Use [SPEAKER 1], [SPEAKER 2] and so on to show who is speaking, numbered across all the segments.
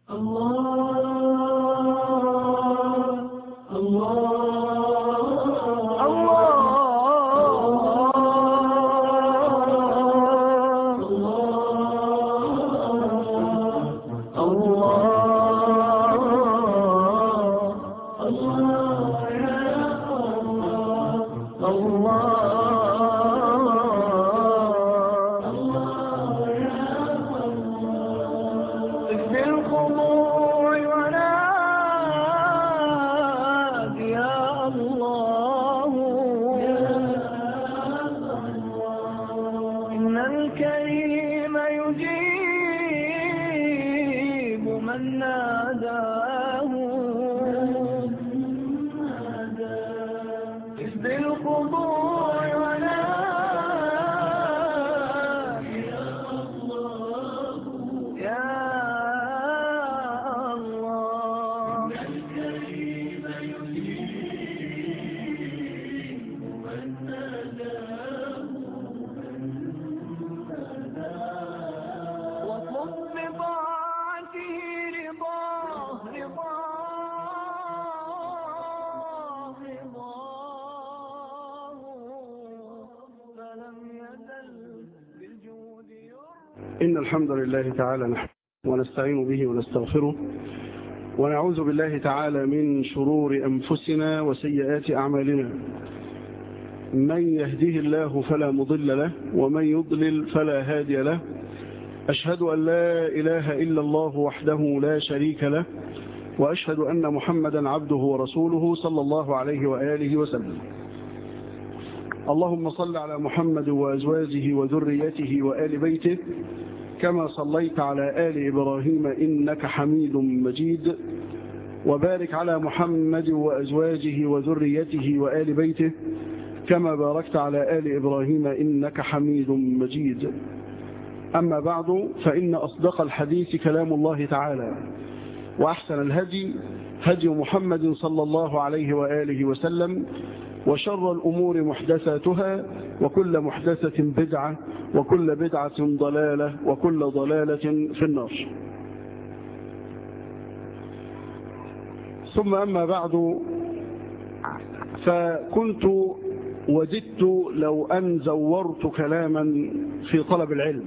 [SPEAKER 1] بالخضوع ونادي يا الله إن الكريم يجيب من ناداه بالخضوع ونادي يا الله واطلب بطاعته رضاه رضاه رضاه فلم يزل بالجود يرضى
[SPEAKER 2] إن الحمد لله تعالى نحمده ونستعين به ونستغفره ونعوذ بالله تعالى من شرور أنفسنا وسيئات أعمالنا من يهده الله فلا مضل له ومن يضلل فلا هادي له أشهد أن لا إله إلا الله وحده لا شريك له وأشهد أن محمدا عبده ورسوله صلى الله عليه وآله وسلم اللهم صل على محمد وأزواجه وذريته وآل بيته كما صليت على آل إبراهيم إنك حميد مجيد وبارك على محمد وأزواجه وذريته وآل بيته كما باركت على آل إبراهيم إنك حميد مجيد أما بعد فإن أصدق الحديث كلام الله تعالى وأحسن الهدي هدي محمد صلى الله عليه وآله وسلم وشر الأمور محدثاتها وكل محدثة بدعة وكل بدعة ضلالة وكل ضلالة في النار ثم أما بعد فكنت وددت لو أن زورت كلاما في طلب العلم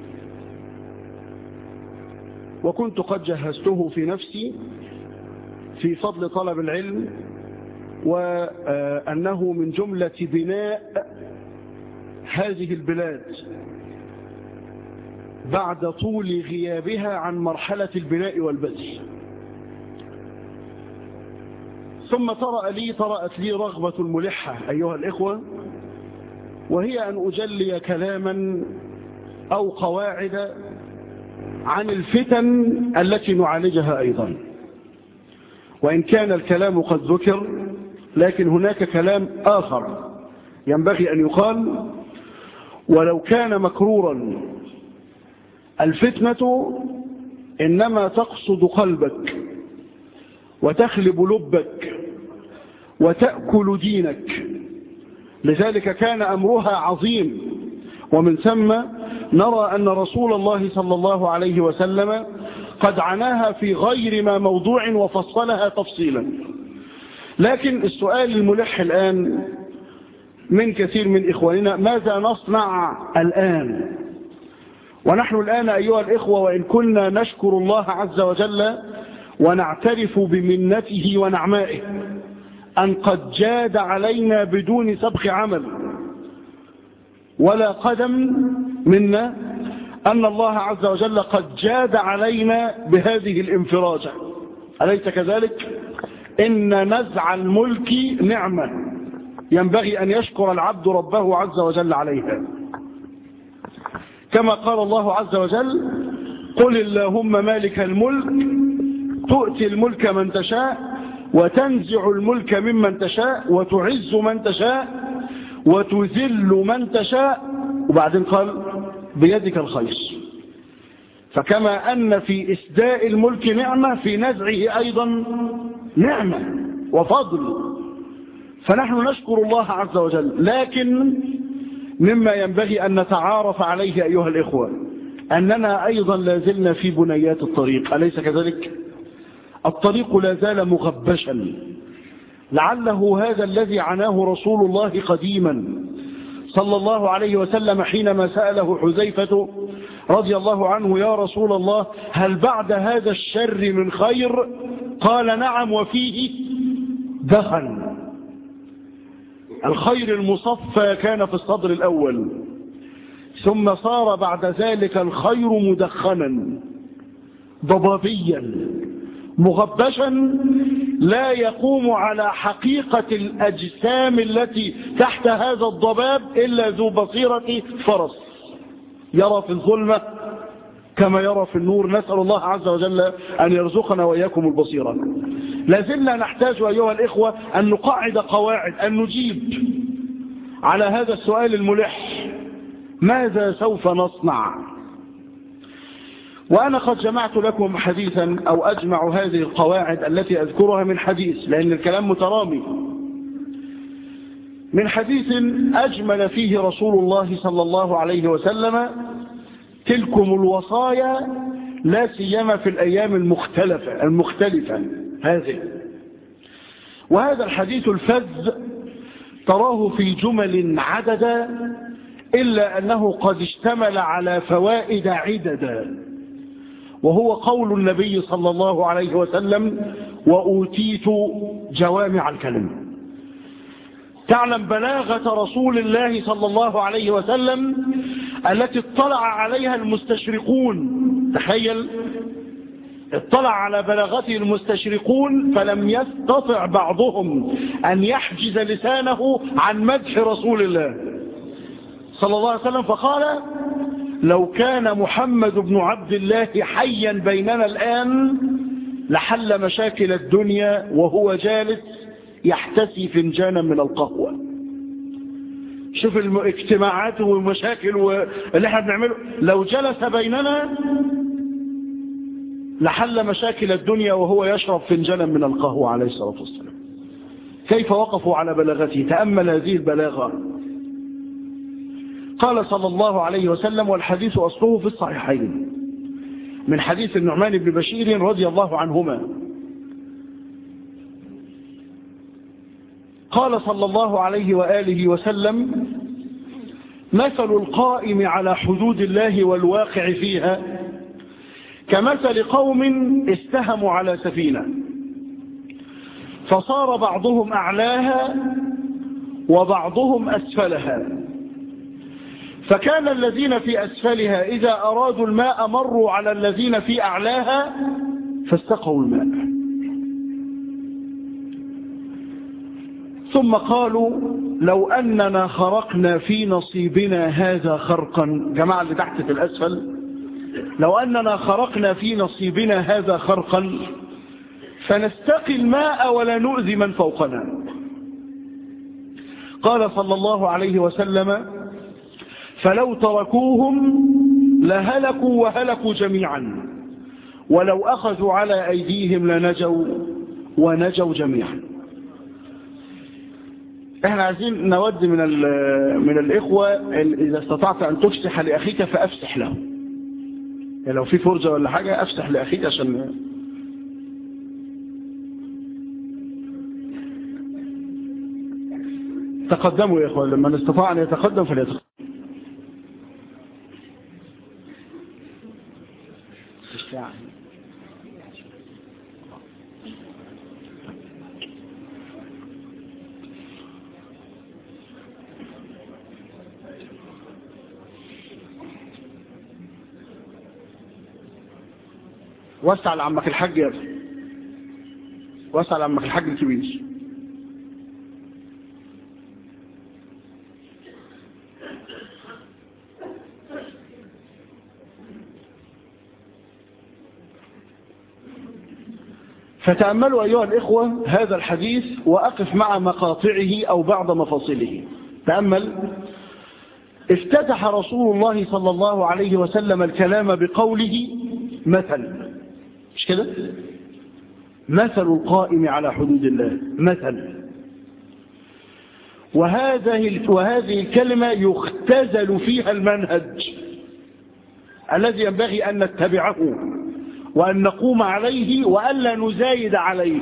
[SPEAKER 2] وكنت قد جهزته في نفسي في فضل طلب العلم وأنه من جملة بناء هذه البلاد بعد طول غيابها عن مرحلة البناء والبذل ثم طرأ لي طرأت لي رغبة ملحة أيها الإخوة وهي أن أجلي كلاما أو قواعد عن الفتن التي نعالجها أيضا وإن كان الكلام قد ذكر لكن هناك كلام آخر ينبغي أن يقال ولو كان مكرورا الفتنة إنما تقصد قلبك وتخلب لبك وتأكل دينك لذلك كان أمرها عظيم ومن ثم نرى أن رسول الله صلى الله عليه وسلم قد عناها في غير ما موضوع وفصلها تفصيلا لكن السؤال الملح الآن من كثير من إخواننا ماذا نصنع الآن ونحن الآن أيها الإخوة وإن كنا نشكر الله عز وجل ونعترف بمنته ونعمائه أن قد جاد علينا بدون سبق عمل ولا قدم منا أن الله عز وجل قد جاد علينا بهذه الانفراجة أليس كذلك؟ إن نزع الملك نعمة ينبغي أن يشكر العبد ربه عز وجل عليها كما قال الله عز وجل قل اللهم مالك الملك تؤتي الملك من تشاء وتنزع الملك ممن تشاء وتعز من تشاء وتذل من تشاء وبعدين قال بيدك الخير فكما أن في إسداء الملك نعمة في نزعه أيضا نعمة وفضل فنحن نشكر الله عز وجل لكن مما ينبغي أن نتعارف عليه أيها الإخوة أننا أيضا لازلنا في بنيات الطريق أليس كذلك؟ الطريق لا زال مغبشا لعله هذا الذي عناه رسول الله قديما صلى الله عليه وسلم حينما سأله حذيفة رضي الله عنه يا رسول الله هل بعد هذا الشر من خير قال نعم وفيه دخن الخير المصفى كان في الصدر الأول ثم صار بعد ذلك الخير مدخنا ضبابيا مغبشا لا يقوم على حقيقة الأجسام التي تحت هذا الضباب إلا ذو بصيرة فرس يرى في الظلمة كما يرى في النور نسأل الله عز وجل أن يرزقنا وإياكم البصيرة لازلنا نحتاج أيها الإخوة أن نقعد قواعد أن نجيب على هذا السؤال الملح ماذا سوف نصنع وأنا قد جمعت لكم حديثا أو أجمع هذه القواعد التي أذكرها من حديث لأن الكلام مترامي من حديث أجمل فيه رسول الله صلى الله عليه وسلم تلكم الوصايا لا سيما في الأيام المختلفة المختلفة هذه وهذا الحديث الفذ تراه في جمل عددا إلا أنه قد اشتمل على فوائد عددا وهو قول النبي صلى الله عليه وسلم وأوتيت جوامع الكلم تعلم بلاغة رسول الله صلى الله عليه وسلم التي اطلع عليها المستشرقون تخيل اطلع على بلاغته المستشرقون فلم يستطع بعضهم أن يحجز لسانه عن مدح رسول الله صلى الله عليه وسلم فقال لو كان محمد بن عبد الله حيا بيننا الآن لحل مشاكل الدنيا وهو جالس يحتسي فنجانا من القهوة شوف الاجتماعات والمشاكل اللي احنا بنعمله لو جلس بيننا لحل مشاكل الدنيا وهو يشرب فنجانا من القهوة عليه الصلاة والسلام كيف وقفوا على بلاغته تأمل هذه البلاغة قال صلى الله عليه وسلم والحديث أصله في الصحيحين من حديث النعمان بن بشير رضي الله عنهما قال صلى الله عليه وآله وسلم مثل القائم على حدود الله والواقع فيها كمثل قوم استهموا على سفينة فصار بعضهم أعلاها وبعضهم أسفلها فكان الذين في أسفلها إذا أرادوا الماء مروا على الذين في أعلاها فاستقوا الماء ثم قالوا لو أننا خرقنا في نصيبنا هذا خرقا جماعة اللي تحت في الأسفل لو أننا خرقنا في نصيبنا هذا خرقا فنستقي الماء ولا نؤذي من فوقنا قال صلى الله عليه وسلم فلو تركوهم لهلكوا وهلكوا جميعا ولو أخذوا على أيديهم لنجوا ونجوا جميعا احنا عايزين نود من من الإخوة إذا استطعت أن تفسح لأخيك فأفسح له يعني لو في فرجة ولا حاجة أفسح لأخيك عشان تقدموا يا إخوة لما استطاع أن يتقدم فليتقدم وسع لعمك الحاج يا ابني وسع لعمك الحاج الكبير فتأملوا أيها الإخوة هذا الحديث وأقف مع مقاطعه أو بعض مفاصله تأمل افتتح رسول الله صلى الله عليه وسلم الكلام بقوله مثل مش كده مثل القائم على حدود الله مثل وهذه وهذه الكلمة يختزل فيها المنهج الذي ينبغي أن نتبعه وأن نقوم عليه وألا نزايد عليه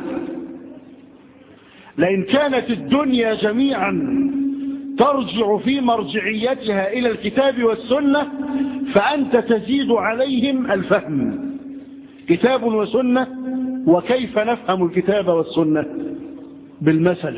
[SPEAKER 2] لئن كانت الدنيا جميعا ترجع في مرجعيتها إلى الكتاب والسنة فأنت تزيد عليهم الفهم كتاب وسنة وكيف نفهم الكتاب والسنة بالمثل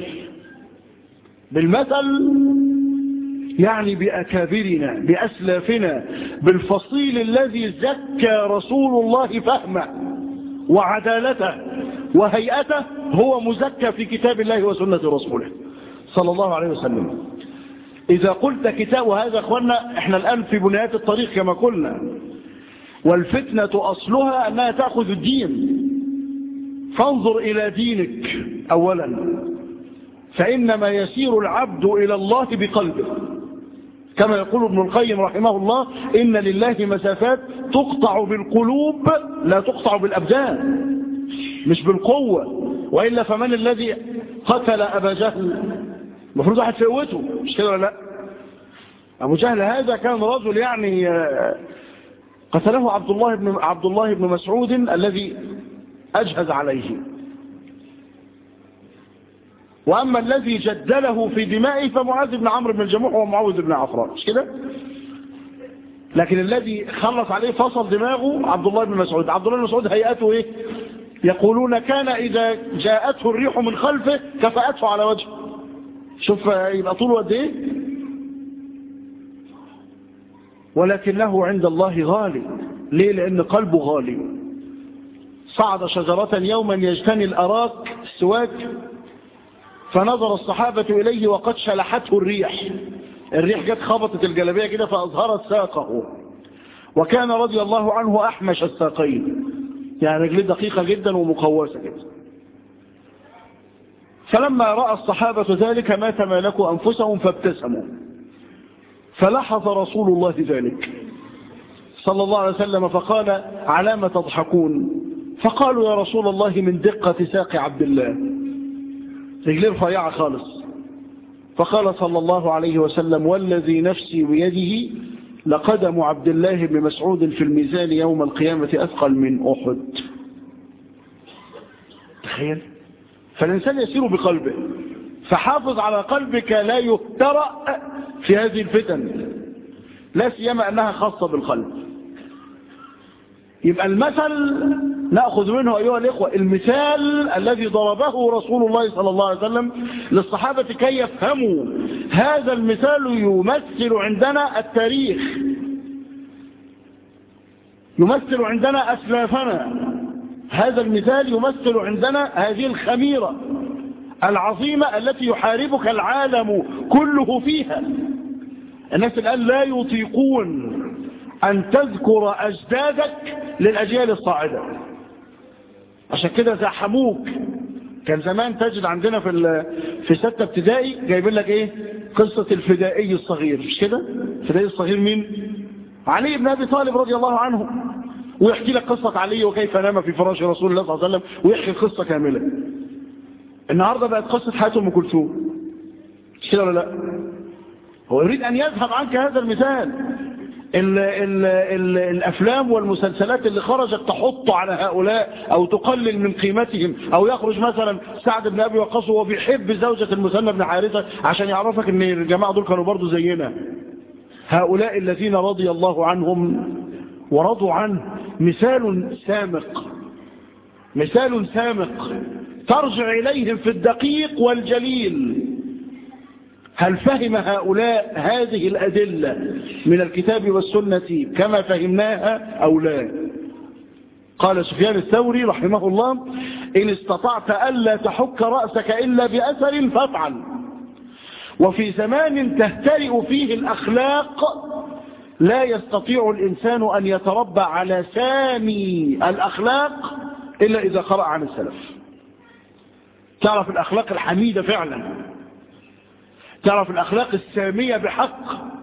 [SPEAKER 2] بالمثل يعني بأكابرنا بأسلافنا بالفصيل الذي زكى رسول الله فهمه وعدالته وهيئته هو مزكى في كتاب الله وسنة رسوله صلى الله عليه وسلم إذا قلت كتاب وهذا أخوانا احنا الآن في بنيات الطريق كما قلنا والفتنة أصلها أنها تأخذ الدين فانظر إلى دينك أولا فإنما يسير العبد إلى الله بقلبه كما يقول ابن القيم رحمه الله إن لله مسافات تقطع بالقلوب لا تقطع بالأبدان مش بالقوة وإلا فمن الذي قتل أبا جهل المفروض واحد فوته مش كده ولا لا أبو جهل هذا كان رجل يعني قتله عبد الله بن عبد الله بن مسعود الذي أجهز عليه وأما الذي جدله في دمائه فمعاذ بن عمرو بن الجموح ومعوذ بن عفراء مش كده لكن الذي خلص عليه فصل دماغه عبد الله بن مسعود عبد الله بن مسعود هيئته ايه يقولون كان إذا جاءته الريح من خلفه كفأته على وجهه شوف يبقى طوله قد ايه ولكنه عند الله غالي ليه لأن قلبه غالي صعد شجرة يوما يجتني الأراك السواك فنظر الصحابة إليه وقد شلحته الريح الريح جت خبطت الجلبية كده فأظهرت ساقه وكان رضي الله عنه أحمش الساقين يعني رجليه دقيقة جدا ومقوسة جدا فلما رأى الصحابة ذلك ما تمالكوا أنفسهم فابتسموا فلحظ رسول الله ذلك صلى الله عليه وسلم فقال على ما تضحكون فقالوا يا رسول الله من دقة ساق عبد الله رجليه رفيعة خالص فقال صلى الله عليه وسلم والذي نفسي بيده لقدم عبد الله بن مسعود في الميزان يوم القيامة أثقل من أحد تخيل فالإنسان يسير بقلبه فحافظ على قلبك لا يهترأ في هذه الفتن لا سيما أنها خاصة بالقلب يبقى المثل نأخذ منه أيها الإخوة المثال الذي ضربه رسول الله صلى الله عليه وسلم للصحابة كي يفهموا هذا المثال يمثل عندنا التاريخ يمثل عندنا أسلافنا هذا المثال يمثل عندنا هذه الخميرة العظيمة التي يحاربك العالم كله فيها الناس الآن لا يطيقون أن تذكر أجدادك للأجيال الصاعدة عشان كده زحموك كان زمان تجد عندنا في في ستة ابتدائي جايبين لك ايه قصة الفدائي الصغير مش كده الفدائي الصغير مين علي بن ابي طالب رضي الله عنه ويحكي لك قصة علي وكيف نام في فراش رسول الله صلى الله عليه وسلم ويحكي القصة كاملة النهاردة بقت قصة حياة ام كلثوم مش كده ولا لا هو يريد ان يذهب عنك هذا المثال ال ال ال الأفلام والمسلسلات اللي خرجت تحط على هؤلاء أو تقلل من قيمتهم أو يخرج مثلا سعد بن أبي وقاص وهو بيحب زوجة المثنى بن حارثة عشان يعرفك ان الجماعة دول كانوا برضو زينا هؤلاء الذين رضي الله عنهم ورضوا عنه مثال سامق مثال سامق ترجع إليهم في الدقيق والجليل هل فهم هؤلاء هذه الأدلة من الكتاب والسنة كما فهمناها أو لا قال سفيان الثوري رحمه الله إن استطعت ألا تحك رأسك إلا بأثر فافعل وفي زمان تهترئ فيه الأخلاق لا يستطيع الإنسان أن يتربى على سامي الأخلاق إلا إذا قرأ عن السلف تعرف الأخلاق الحميدة فعلا تعرف الأخلاق السامية بحق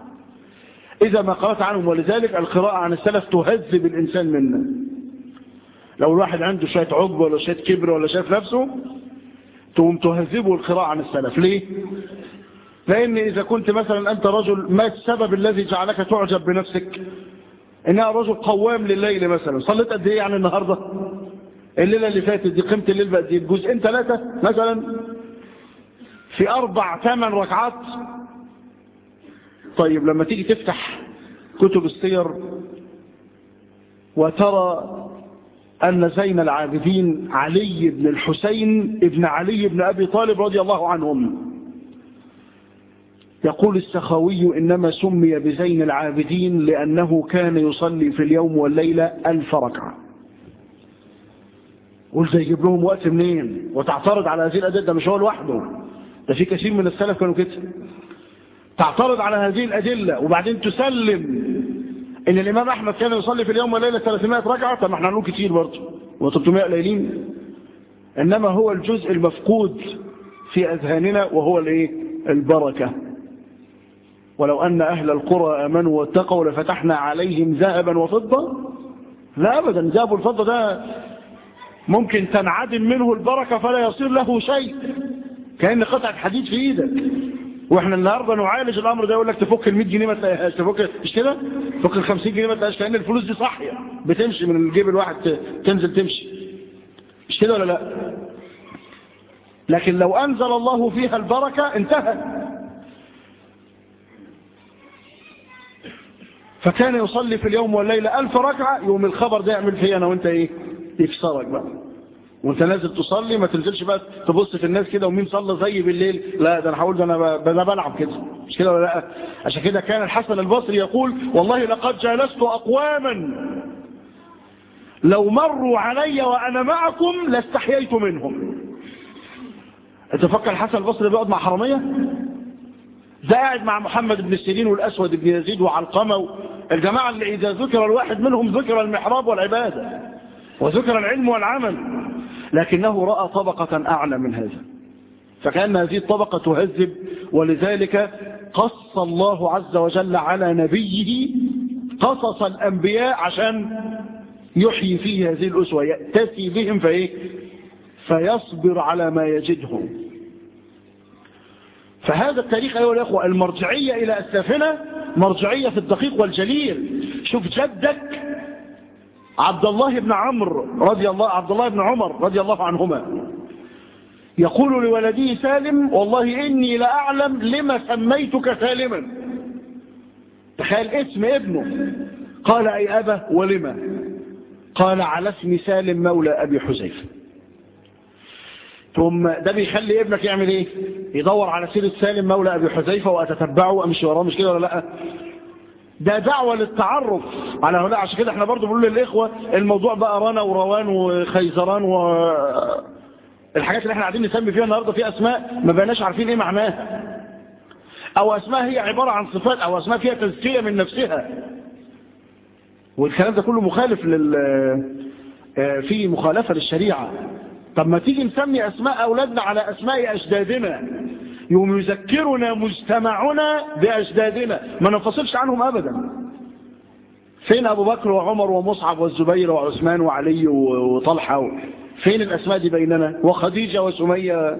[SPEAKER 2] إذا ما قرأت عنهم ولذلك القراءة عن السلف تهذب الإنسان منا لو الواحد عنده شوية عقب ولا شوية كبر ولا شايف نفسه تقوم تهذبه القراءة عن السلف ليه؟ لأن إذا كنت مثلا أنت رجل ما السبب الذي جعلك تعجب بنفسك ان انا رجل قوام لليل مثلا صليت قد ايه يعني النهارده الليله اللي فاتت دي قيمه الليل بقت دي جزئين ثلاثه مثلا في اربع ثمان ركعات طيب لما تيجي تفتح كتب السير وترى أن زين العابدين علي بن الحسين ابن علي بن أبي طالب رضي الله عنهم يقول السخاوي إنما سمي بزين العابدين لأنه كان يصلي في اليوم والليلة ألف ركعة قلت يجيب لهم وقت منين وتعترض على هذه الأدلة ده مش هو لوحده ده في كثير من السلف كانوا كده تعترض على هذه الأدلة وبعدين تسلم ان الامام احمد كان يصلي في اليوم والليله 300 ركعه طب ما احنا هنقول كتير برضه و300 قليلين انما هو الجزء المفقود في اذهاننا وهو الايه البركه ولو ان اهل القرى امنوا واتقوا لفتحنا عليهم ذهبا وفضه لا ابدا ذهب والفضه ده ممكن تنعدم منه البركه فلا يصير له شيء كان قطعه حديد في ايدك واحنا النهارده نعالج الامر ده يقول لك تفك ال 100 جنيه ما تلاقيهاش تفك مش كده تفك ال 50 جنيه ما تلاقيهاش كان الفلوس دي صاحيه بتمشي من الجيب الواحد تنزل تمشي مش كده ولا لا لكن لو انزل الله فيها البركه انتهى فكان يصلي في اليوم والليله ألف ركعه يوم الخبر ده يعمل فيا انا وانت ايه يكسرك بقى وانت نازل تصلي ما تنزلش بقى تبص في الناس كده ومين صلى زي بالليل لا ده انا هقول ده انا ب... انا بلعب كده مش كده ولا لا عشان كده كان الحسن البصري يقول والله لقد جالست اقواما لو مروا علي وانا معكم لاستحييت منهم انت فكر الحسن البصري بيقعد مع حراميه ده قاعد مع محمد بن سيرين والاسود بن يزيد وعلقمه الجماعه اللي اذا ذكر الواحد منهم ذكر المحراب والعباده وذكر العلم والعمل لكنه رأى طبقة أعلى من هذا فكأن هذه الطبقة تهذب ولذلك قص الله عز وجل على نبيه قصص الأنبياء عشان يحيي فيه هذه الأسوة يأتسي بهم فإيه فيصبر على ما يجده فهذا التاريخ أيها الأخوة المرجعية إلى أسلافنا مرجعية في الدقيق والجليل شوف جدك عبد الله بن عمرو رضي الله عبد الله بن عمر رضي الله عنهما يقول لولده سالم والله إني لأعلم لما سميتك سالما تخيل اسم ابنه قال أي أبا ولما قال على اسم سالم مولى أبي حذيفه ثم ده بيخلي ابنك يعمل ايه يدور على سيرة سالم مولى أبي حذيفه وأتتبعه أمشي وراه مش كده ولا لأ ده دعوة للتعرف على هؤلاء عشان كده احنا برضو بنقول للإخوة الموضوع بقى رنا وروان وخيزران و الحاجات اللي احنا قاعدين نسمي فيها النهاردة في أسماء ما بقناش عارفين ايه معناها أو أسماء هي عبارة عن صفات أو أسماء فيها تزكية من نفسها والكلام ده كله مخالف لل في مخالفة للشريعة طب ما تيجي نسمي أسماء أولادنا على أسماء أجدادنا يوم يذكرنا مجتمعنا بأجدادنا ما ننفصلش عنهم أبدا فين أبو بكر وعمر ومصعب والزبير وعثمان وعلي وطلحة فين الأسماء دي بيننا وخديجة وسمية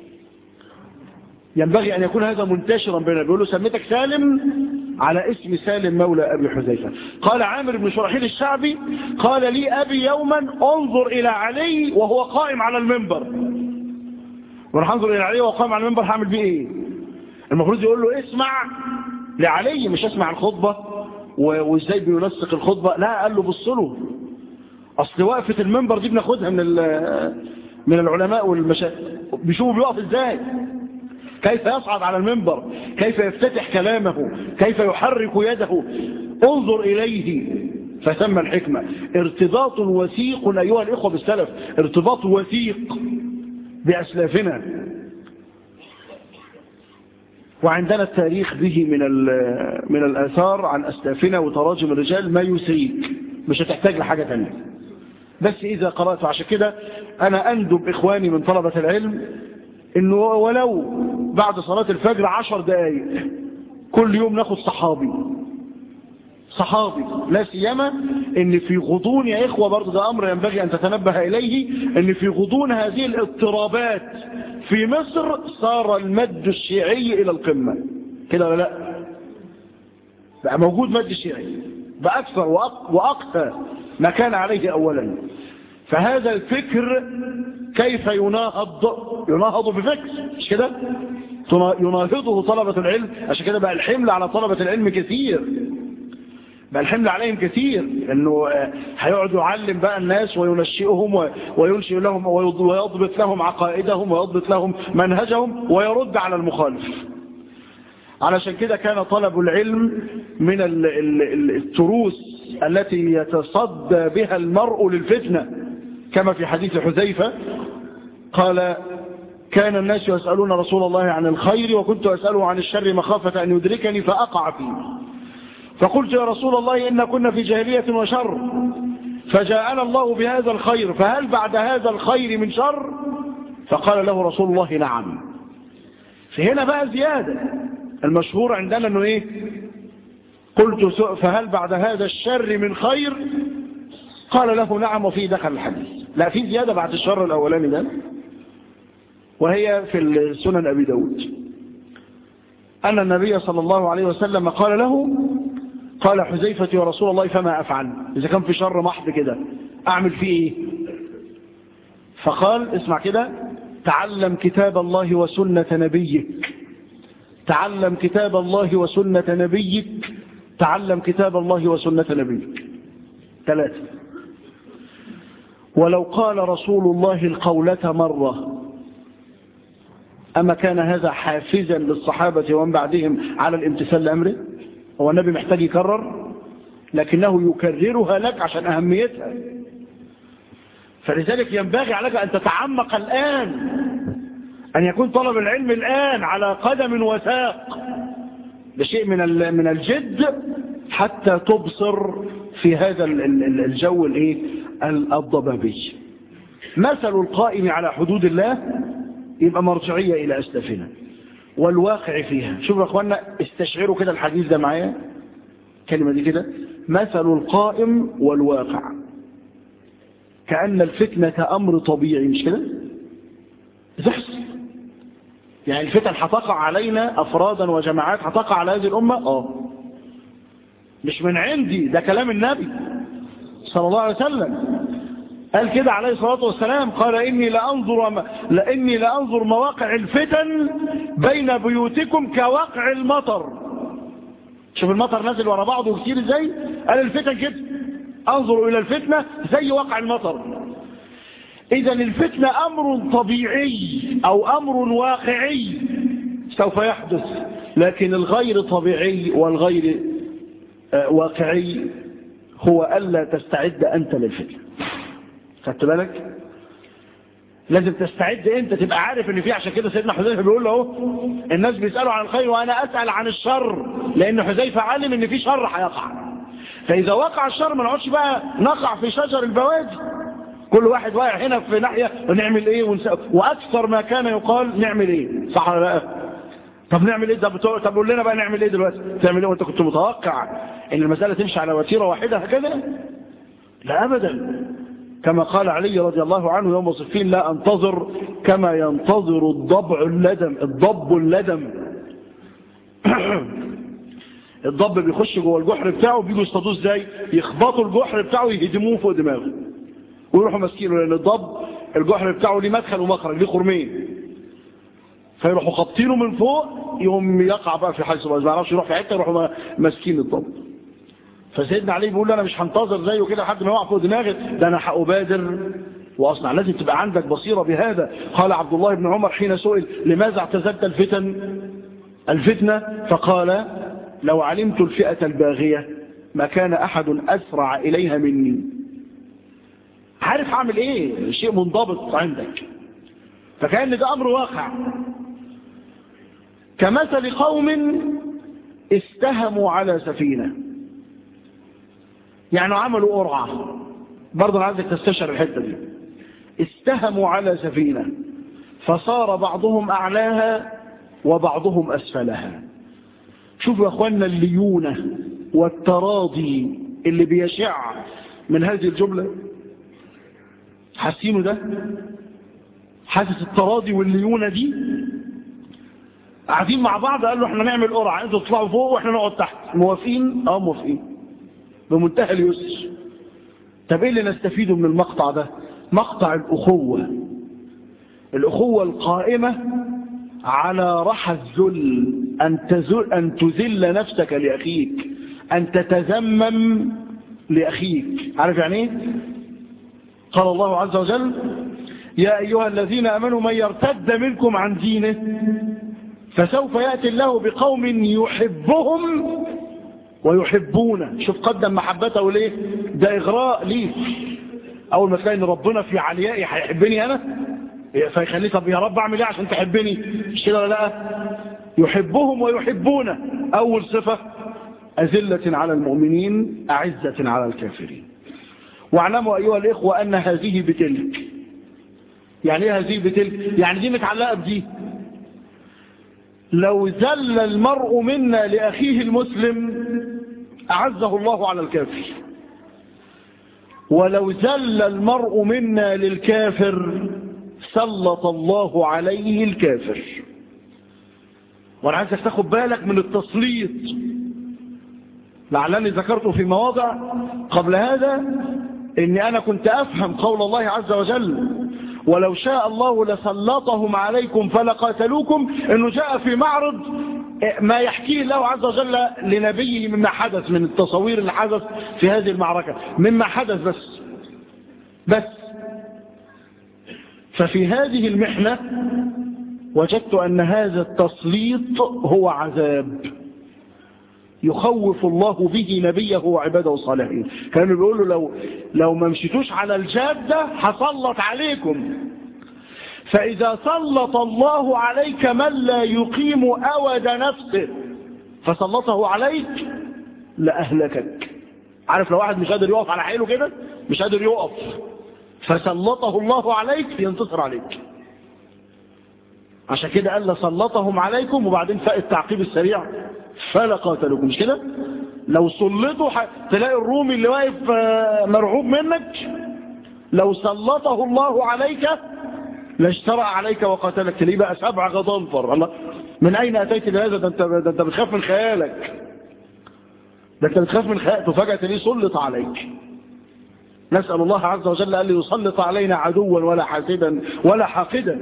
[SPEAKER 2] ينبغي أن يكون هذا منتشرا بيننا بيقولوا سميتك سالم على اسم سالم مولى أبي حذيفة قال عامر بن شرحيل الشعبي قال لي أبي يوما انظر إلى علي وهو قائم على المنبر وانا هنظر الى علي وهو قائم على المنبر هعمل بيه ايه المفروض يقول له اسمع لعلي مش اسمع الخطبة وازاي بينسق الخطبة لا قال له بص له اصل وقفة المنبر دي بناخدها من من العلماء والمشايخ بيشوفوا بيقف ازاي كيف يصعد على المنبر كيف يفتتح كلامه كيف يحرك يده انظر إليه فثم الحكمة ارتباط وثيق أيها الإخوة بالسلف ارتباط وثيق بأسلافنا وعندنا التاريخ به من من الآثار عن أسلافنا وتراجم الرجال ما يسريك مش هتحتاج لحاجة تانية بس إذا قرأت عشان كده أنا أندب إخواني من طلبة العلم إنه ولو بعد صلاة الفجر عشر دقايق كل يوم ناخد صحابي صحابي لا سيما ان في غضون يا اخوة برضو ده امر ينبغي ان تتنبه اليه ان في غضون هذه الاضطرابات في مصر صار المد الشيعي الى القمة كده ولا لا بقى موجود مد الشيعي بأكثر وأق- وأقسى ما كان عليه أولا فهذا الفكر كيف يناهض يناهض بفكر مش كده تنا- يناهضه طلبة العلم عشان كده بقى الحمل على طلبة العلم كثير بقى الحمل عليهم كثير انه آه، هيقعد يعلم بقى الناس وينشئهم و- وينشئ لهم ويض- ويضبط لهم عقائدهم ويضبط لهم منهجهم ويرد على المخالف علشان كده كان طلب العلم من ال- ال- ال- التروس التي يتصدى بها المرء للفتنة كما في حديث حذيفة قال كان الناس يسألون رسول الله عن الخير وكنت أسأله عن الشر مخافة أن يدركني فأقع فيه فقلت يا رسول الله إن كنا في جاهلية وشر فجاءنا الله بهذا الخير فهل بعد هذا الخير من شر فقال له رسول الله نعم فهنا بقى زيادة المشهور عندنا انه ايه قلت س- فهل بعد هذا الشر من خير قال له نعم وفي دخل الحديث لا في زيادة بعد الشر الاولاني ده وهي في السنن ابي داود ان النبي صلى الله عليه وسلم قال له قال حذيفة يا رسول الله فما افعل اذا كان في شر محض كده اعمل فيه ايه فقال اسمع كده تعلم كتاب الله وسنة نبيك تعلم كتاب الله وسنة نبيك تعلم كتاب الله وسنة نبيك ثلاثة ولو قال رسول الله القولة مرة أما كان هذا حافزا للصحابة ومن بعدهم على الامتثال لأمره هو النبي محتاج يكرر لكنه يكررها لك عشان أهميتها فلذلك ينبغي عليك أن تتعمق الآن أن يكون طلب العلم الآن على قدم وساق بشيء من ال- من الجد حتى تبصر في هذا ال- ال- الجو الايه ال- الضبابي مثل القائم على حدود الله يبقى مرجعية إلى أسلافنا والواقع فيها شوفوا يا أخوانا استشعروا كده الحديث ده معايا كلمة دي كده مثل القائم والواقع كأن الفتنة أمر طبيعي مش كده تحصل يعني الفتن هتقع علينا أفرادا وجماعات هتقع على هذه الأمة آه مش من عندي ده كلام النبي صلى الله عليه وسلم قال كده عليه الصلاة والسلام قال إني لأنظر, لإني لأنظر مواقع الفتن بين بيوتكم كواقع المطر شوف المطر نازل ورا بعضه كتير ازاي قال الفتن كده انظروا إلى الفتنة زي واقع المطر إذا الفتنة أمر طبيعي أو أمر واقعي سوف يحدث لكن الغير طبيعي والغير آه، واقعي هو ألا تستعد أنت للفتنة خدت بالك لازم تستعد انت تبقى عارف ان في عشان كده سيدنا حذيفه بيقول له اهو الناس بيسالوا عن الخير وانا اسال عن الشر لان حذيفه علم ان في شر هيقع فاذا وقع الشر ما نقعدش بقى نقع في شجر البوادي كل واحد واقع هنا في ناحيه ونعمل ايه ونس... واكثر ما كان يقال نعمل ايه صح ولا لا طب نعمل ايه ده بتوع... طب قول لنا بقى نعمل ايه دلوقتي تعمل ايه وانت كنت متوقع ان المساله تمشي على وتيره واحده هكذا لا ابدا كما قال علي رضي الله عنه يوم صفين لا انتظر كما ينتظر الضبع اللدم الضب اللدم الضب بيخش جوه الجحر بتاعه بيجوا يصطادوه ازاي يخبطوا الجحر بتاعه يهدموه فوق دماغه ويروحوا ماسكينه لان الضب الجحر بتاعه ليه مدخل ومخرج ليه خرمين فيروحوا خابطينه من فوق يقوم يقع بقى في حيث ما يعرفش يروح في حته يروحوا ماسكين الضب فسيدنا علي بيقول له انا مش هنتظر زيه كده لحد ما يقع فوق دماغي ده انا هأبادر واصنع لازم تبقى عندك بصيرة بهذا قال عبد الله بن عمر حين سئل لماذا اعتزلت الفتن الفتنة فقال لو علمت الفئة الباغية ما كان احد اسرع اليها مني عارف هعمل ايه شيء منضبط عندك فكأن ده امر واقع كمثل قوم استهموا على سفينه يعني عملوا قرعة برضه انا عايزك تستشعر الحتة دي استهموا على سفينة فصار بعضهم أعلاها وبعضهم أسفلها شوفوا يا أخوانا الليونة والتراضي اللي بيشع من هذه الجملة حاسينه ده حاسس التراضي والليونة دي قاعدين مع بعض قالوا احنا نعمل قرعة انتوا تطلعوا فوق واحنا نقعد تحت موافقين اه موافقين بمنتهى اليسر طب ايه اللي نستفيده من المقطع ده مقطع الأخوة الأخوة القائمة على رحى الذل أن, تزل أن تذل نفسك لأخيك أن تتذمم لأخيك عارف يعني ايه قال الله عز وجل يا أيها الذين أمنوا من يرتد منكم عن دينه فسوف يأتي الله بقوم يحبهم ويحبونه شوف قدم محبته ليه ده إغراء ليه أول ما تلاقي إن ربنا في عليائي هيحبني أنا فيخليه طب يا رب أعمل إيه عشان تحبني مش كده ولا لا يحبهم ويحبونه أول صفة أذلة على المؤمنين أعزة على الكافرين واعلموا أيها الإخوة أن هذه بتلك يعني ايه هذه بتلك يعني دي متعلقة بدي لو زل المرء منا لأخيه المسلم أعزه الله على الكافر ولو زل المرء منا للكافر سلط الله عليه الكافر وانا عايزك تاخد بالك من التسليط لعلني ذكرته في مواضع قبل هذا اني انا كنت افهم قول الله عز وجل ولو شاء الله لسلطهم عليكم فلقاتلوكم انه جاء في معرض ما يحكيه الله عز وجل لنبيه مما حدث من التصوير اللي حدث في هذه المعركة مما حدث بس بس ففي هذه المحنة وجدت أن هذا التسليط هو عذاب يخوف الله به نبيه وعباده الصالحين كانوا بيقولوا لو, لو ما مشيتوش على الجادة هسلط عليكم فإذا سلط الله عليك من لا يقيم أود نفسه فسلطه عليك لأهلكك عارف لو واحد مش قادر يقف على حيله كده مش قادر يقف فسلطه الله عليك ينتصر عليك عشان كده قال سلطهم عليكم وبعدين فاق التعقيب السريع فلا قاتلكم مش كده لو سلطوا ح... تلاقي الرومي اللي واقف مرعوب منك لو سلطه الله عليك لاشترى عليك وقاتلك تلاقيه بقى سبع غضنفر الله من اين اتيت بهذا ده انت ده انت بتخاف من خيالك ده انت بتخاف من خيالك وفجاه تلاقيه سلط عليك نسال الله عز وجل ان يسلط علينا عدوا ولا حاسدا ولا حاقدا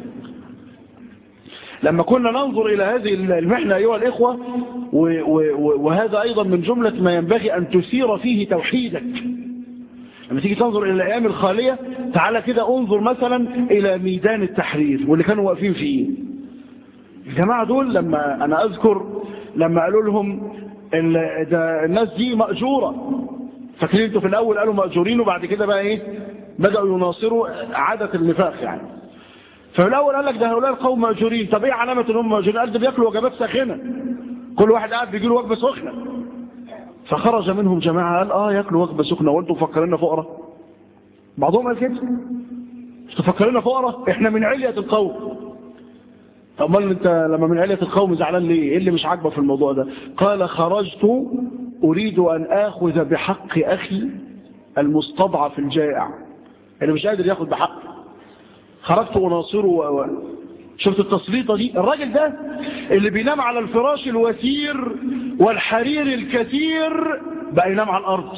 [SPEAKER 2] لما كنا ننظر إلى هذه المحنة أيها الإخوة وهذا أيضا من جملة ما ينبغي أن تثير فيه توحيدك لما تيجي تنظر إلى الأيام الخالية تعالى كده انظر مثلا إلى ميدان التحرير واللي كانوا واقفين فيه الجماعة دول لما أنا أذكر لما قالوا لهم ده الناس دي مأجورة فاكرين انتوا في الأول قالوا مأجورين وبعد كده بقى إيه بدأوا يناصروا عادة النفاق يعني ففي الأول قال لك ده هؤلاء القوم مأجورين طب ايه علامة انهم مأجورين قال ده بياكلوا وجبات ساخنة كل واحد قاعد بيجي له وجبة سخنة فخرج منهم جماعة قال اه ياكلوا وجبة سخنة وانتم مفكريننا فقراء بعضهم قال كده مش تفكريننا فقراء احنا من علية القوم طب امال انت لما من علية القوم زعلان ليه ايه اللي مش عاجبه في الموضوع ده قال خرجت اريد ان اخذ بحق اخي المستضعف الجائع اللي مش قادر ياخد بحقه خرجت أناصره و... شفت التسليطة دي الراجل ده اللي بينام على الفراش الوثير والحرير الكثير بقى ينام على الأرض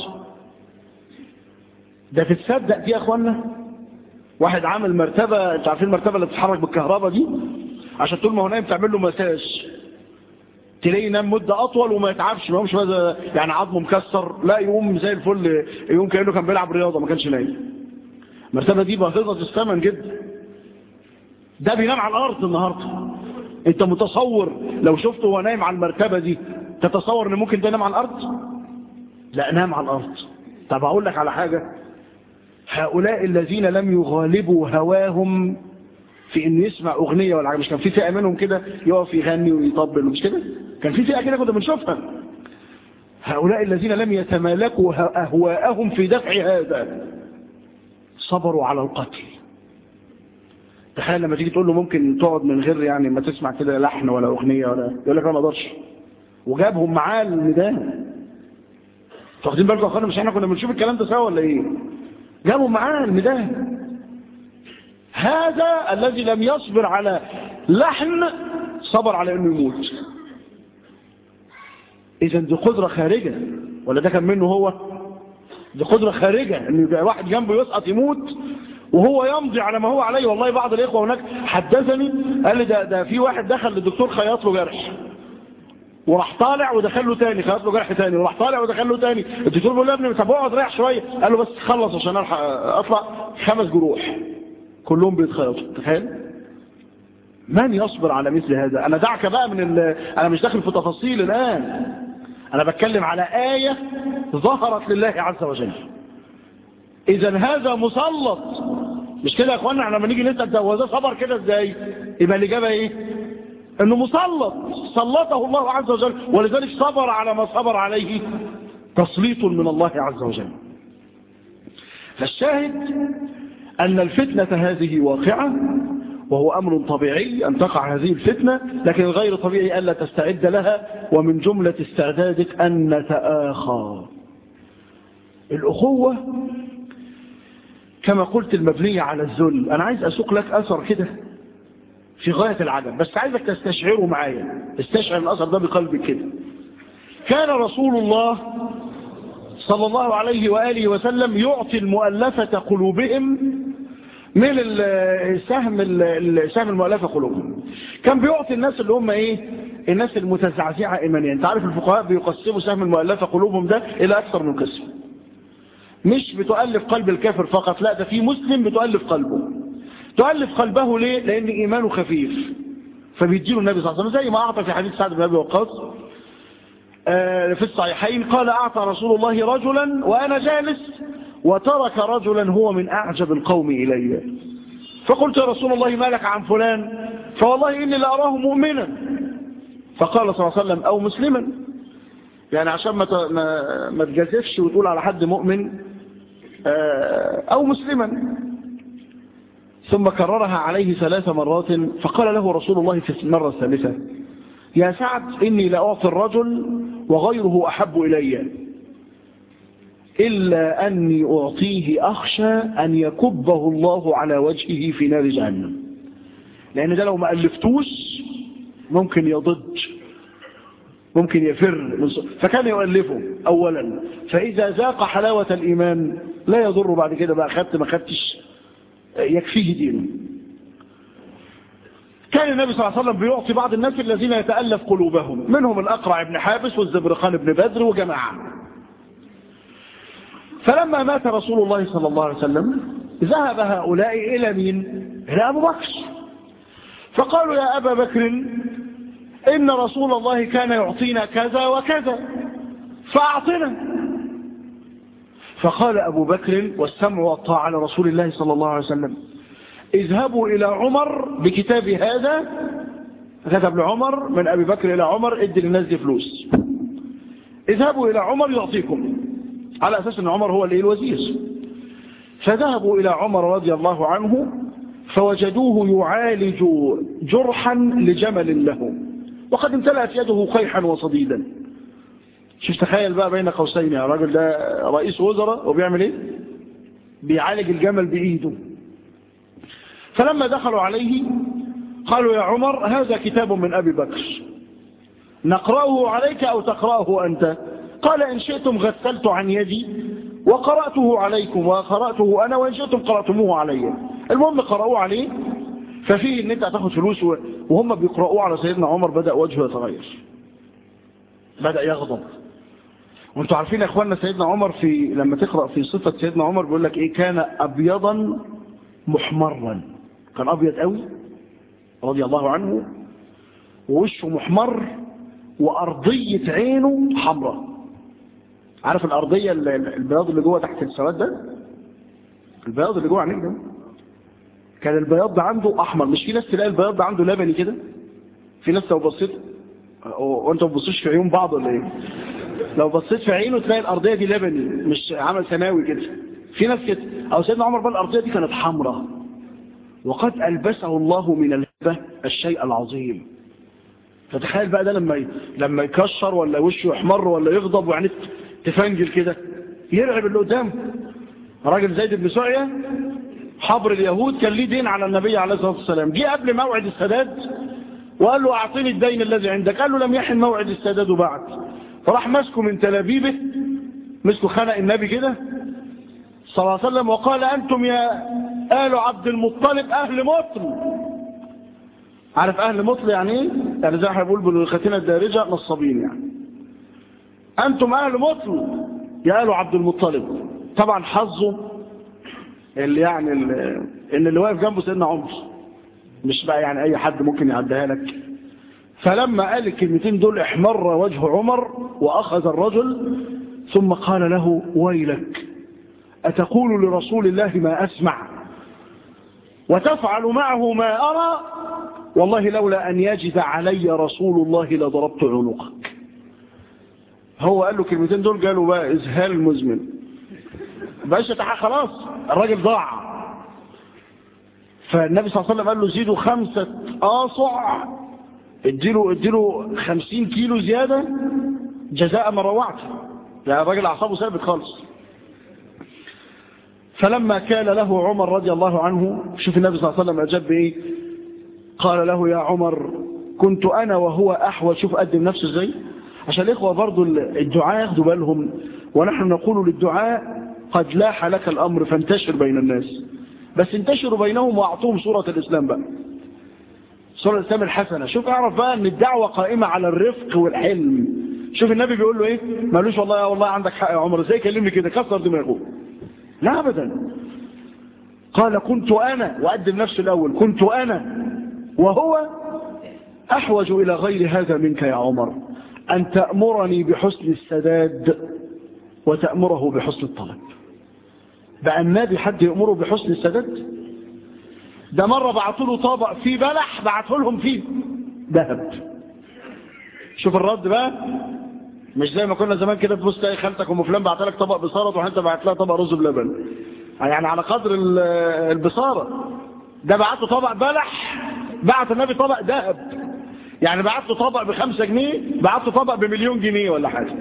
[SPEAKER 2] ده تتصدق دي يا أخوانا واحد عامل مرتبة انت عارفين المرتبة اللي بتتحرك بالكهرباء دي عشان طول ما هو نايم تعمل له مساج تلاقيه ينام مدة أطول وما يتعبش ما يقومش يعني عظمه مكسر لا يقوم زي الفل يقوم كأنه كان بيلعب رياضة ما كانش نايم المرتبة دي باهظة الثمن جدا ده بينام على الارض النهاردة انت متصور لو شفته وهو نايم على المرتبة دي تتصور ان ممكن ده ينام على الارض لا نام على الارض طب اقول لك على حاجة هؤلاء الذين لم يغالبوا هواهم في انه يسمع اغنية ولا حاجة مش كان في فئة منهم كده يقف يغني ويطبل مش كده كان في فئة كده كنا بنشوفها هؤلاء الذين لم يتمالكوا اهواءهم في دفع هذا صبروا على القتل تخيل لما تيجي تقول له ممكن تقعد من غير يعني ما تسمع كده لحن ولا اغنيه ولا يقول لك انا ما اقدرش وجابهم معاه الميدان واخدين بالكم يا اخوانا مش احنا كنا بنشوف الكلام ده سوا ولا ايه جابهم معاه الميدان هذا الذي لم يصبر على لحن صبر على انه يموت اذا دي قدره خارجه ولا ده كان منه هو دي قدرة خارجة ان يبقى واحد جنبه يسقط يموت وهو يمضي على ما هو عليه والله بعض الاخوة هناك حدثني قال لي ده, ده في واحد دخل للدكتور خياط له جرح وراح طالع ودخل له تاني خياط له جرح تاني وراح طالع ودخل له تاني الدكتور بيقول له يا ابني طب اقعد ريح شويه قال له بس خلص عشان الحق اطلع خمس جروح كلهم بيتخيطوا تخيل من يصبر على مثل هذا انا دعك بقى من ال... انا مش داخل في تفاصيل الان انا بتكلم على آية ظهرت لله عز وجل اذا هذا مسلط مش كده يا اخوانا احنا لما نيجي نسال ده هو ده صبر كده ازاي يبقى الاجابه ايه انه مسلط سلطه الله عز وجل ولذلك صبر على ما صبر عليه تسليط من الله عز وجل فالشاهد ان الفتنه هذه واقعه وهو أمر طبيعي أن تقع هذه الفتنة لكن غير طبيعي ألا تستعد لها ومن جملة استعدادك أن نتآخى الأخوة كما قلت المبنية على الذل أنا عايز أسوق لك أثر كده في غاية العجب بس عايزك تستشعره معايا استشعر الأثر ده بقلبك كده كان رسول الله صلى الله عليه وآله وسلم يعطي المؤلفة قلوبهم من السهم السهم المؤلفه قلوبهم كان بيعطي الناس اللي هم ايه الناس المتزعزعه ايمانيا انت عارف الفقهاء بيقسموا سهم المؤلفه قلوبهم ده الى اكثر من قسم مش بتؤلف قلب الكافر فقط لا ده في مسلم بتؤلف قلبه تؤلف قلبه ليه لان ايمانه خفيف فبيديله النبي صلى الله عليه وسلم زي ما اعطى في حديث سعد بن ابي وقاص في الصحيحين قال اعطى رسول الله رجلا وانا جالس وترك رجلا هو من أعجب القوم إلي فقلت يا رسول الله ما لك عن فلان فوالله إني لأراه مؤمنا فقال صلى الله عليه وسلم أو مسلما يعني عشان ما ما تجازفش وتقول على حد مؤمن أو مسلما ثم كررها عليه ثلاث مرات فقال له رسول الله في المرة الثالثة يا سعد إني لأعطي الرجل وغيره أحب إلي إلا أني أعطيه أخشى أن يكبه الله على وجهه في نار جهنم لأن ده لو ما ألفتوش ممكن يضج ممكن يفر فكان يؤلفه أولا فإذا ذاق حلاوة الإيمان لا يضر بعد كده بقى خدت ما خدتش يكفيه دينه كان النبي صلى الله عليه وسلم بيعطي بعض الناس الذين يتألف قلوبهم منهم الأقرع بن حابس والزبرقان بن بدر وجماعة فلما مات رسول الله صلى الله عليه وسلم ذهب هؤلاء إلى مين؟ إلى أبو بكر فقالوا يا أبا بكر إن رسول الله كان يعطينا كذا وكذا فأعطنا فقال أبو بكر والسمع والطاعة على رسول الله صلى الله عليه وسلم اذهبوا إلى عمر بكتاب هذا كتب لعمر من أبي بكر إلى عمر ادي للناس دي فلوس اذهبوا إلى عمر يعطيكم على أساس أن عمر هو اللي الوزير فذهبوا إلى عمر رضي الله عنه فوجدوه يعالج جرحا لجمل له وقد امتلأت يده قيحا وصديدا شوف تخيل بقى بين قوسين يا راجل ده رئيس وزراء وبيعمل ايه بيعالج الجمل بإيده فلما دخلوا عليه قالوا يا عمر هذا كتاب من أبي بكر نقرأه عليك أو تقرأه أنت قال إن شئتم غسلت عن يدي وقرأته عليكم وقرأته أنا وإن شئتم قرأتموه علي المهم قرأوه عليه ففيه ان انت هتاخد فلوس وهم بيقرأوه على سيدنا عمر بدأ وجهه يتغير بدأ يغضب وانتوا عارفين يا اخواننا سيدنا عمر في لما تقرأ في صفة سيدنا عمر بيقول لك ايه كان ابيضا محمرا كان ابيض قوي رضي الله عنه ووشه محمر وارضية عينه حمراء عارف الارضية البياض اللي جوه تحت السواد ده البياض اللي جوه عينيك ده كان البياض ده عنده احمر مش في ناس تلاقي البياض ده عنده لبني كده في ناس لو بصيت وانت ما بتبصوش في عيون بعض ولا ايه لو بصيت في عينه تلاقي الارضيه دي لبني مش عمل سماوي كده في ناس كده او سيدنا عمر بقى الارضيه دي كانت حمراء وقد البسه الله من الهبه الشيء العظيم فتخيل بقى ده لما ي... لما يكشر ولا وشه يحمر ولا يغضب وعينيه تفنجل كده يرعب اللي قدامه راجل زيد بن سعيه حبر اليهود كان ليه دين على النبي عليه الصلاة والسلام جه قبل موعد السداد وقال له أعطيني الدين الذي عندك قال له لم يحن موعد السداد بعد فراح ماسكه من تلابيبه مسكوا خنق النبي كده صلى الله عليه وسلم وقال أنتم يا آل عبد المطلب أهل مطل عارف أهل مطل يعني إيه؟ يعني زي ما احنا بنقول بالختينة الدارجة نصابين يعني أنتم أهل مطل يا آل عبد المطلب طبعا حظه اللي يعني اللي ان اللي واقف جنبه سيدنا عمر مش بقى يعني اي حد ممكن يعديها لك فلما قال الكلمتين دول احمر وجه عمر واخذ الرجل ثم قال له ويلك اتقول لرسول الله ما اسمع وتفعل معه ما ارى والله لولا ان يجد علي رسول الله لضربت عنقك هو قال له كلمتين دول قالوا بقى اذهال مزمن بقاش يتحقق خلاص الراجل ضاع فالنبي صلى الله عليه وسلم قال له زيدوا خمسة آصع اديله اديله خمسين كيلو زيادة جزاء ما روعته يعني الراجل أعصابه ثابت خالص فلما كان له عمر رضي الله عنه شوف النبي صلى الله عليه وسلم أجاب بإيه قال له يا عمر كنت أنا وهو أحوج شوف قدم نفسه ازاي عشان الإخوة برضو الدعاء ياخدوا بالهم ونحن نقول للدعاء قد لاح لك الأمر فانتشر بين الناس بس انتشروا بينهم واعطوهم صورة الإسلام بقى صورة الإسلام الحسنة شوف اعرف بقى ان الدعوة قائمة على الرفق والحلم شوف النبي بيقول له ايه مالوش والله يا والله عندك حق يا عمر ازاي كلمني كده كسر دماغه لا ابدا قال كنت انا وقدم نفسه الاول كنت انا وهو احوج الى غير هذا منك يا عمر ان تأمرني بحسن السداد وتأمره بحسن الطلب بقى النبي حد يأمره بحسن السداد ده مرة بعثوا له طبق فيه بلح بعثوا لهم فيه ذهب شوف الرد بقى مش زي ما كنا زمان كده تبص تلاقي خالتك ام فلان بعت لك طبق بصاره وانت بعت لها طبق رز بلبن يعني على قدر البصاره ده بعت له طبق بلح بعت النبي طبق ذهب يعني بعت له طبق بخمسة جنيه بعت له طبق بمليون جنيه ولا حاجه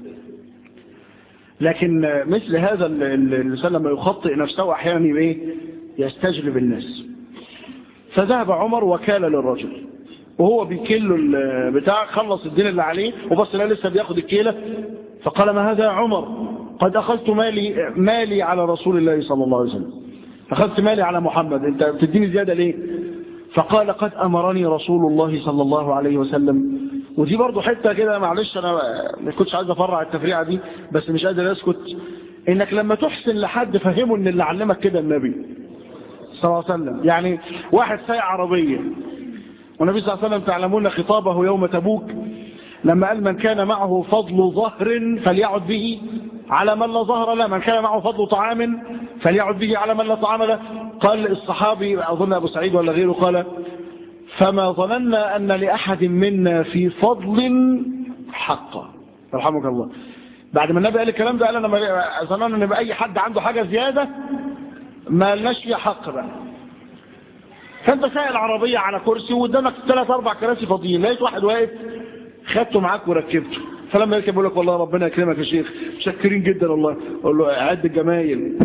[SPEAKER 2] لكن مثل هذا الإنسان لما يخطئ نفسه أحيانا إيه يستجلب الناس فذهب عمر وكال للرجل وهو بيكل بتاع خلص الدين اللي عليه وبص لا لسه بياخد الكيلة فقال ما هذا يا عمر قد أخذت مالي, مالي على رسول الله صلى الله عليه وسلم أخذت مالي على محمد أنت بتديني زيادة ليه فقال قد أمرني رسول الله صلى الله عليه وسلم ودي برضو حتة كده معلش أنا ما كنتش عايز أفرع التفريعة دي بس مش قادر أسكت إنك لما تحسن لحد فهمه إن اللي علمك كده النبي صلى الله عليه وسلم يعني واحد سايق عربية والنبي صلى الله عليه وسلم تعلمون خطابه يوم تبوك لما قال من كان معه فضل ظهر فليعد به على من لا ظهر له من كان معه فضل طعام فليعد به على من لا طعام له قال الصحابي أظن أبو سعيد ولا غيره قال فما ظننا أن لأحد منا في فضل حقا رحمك الله بعد ما النبي قال الكلام ده قال أنا ظننا أن أي حد عنده حاجة زيادة ما لناش فيها حق بقى فانت سائل العربية على كرسي وقدامك ثلاث اربع كراسي فاضيين لقيت واحد واقف خدته معاك وركبته فلما يركب يقول لك والله ربنا يكرمك يا شيخ مشكرين جدا والله اقول له عد الجمايل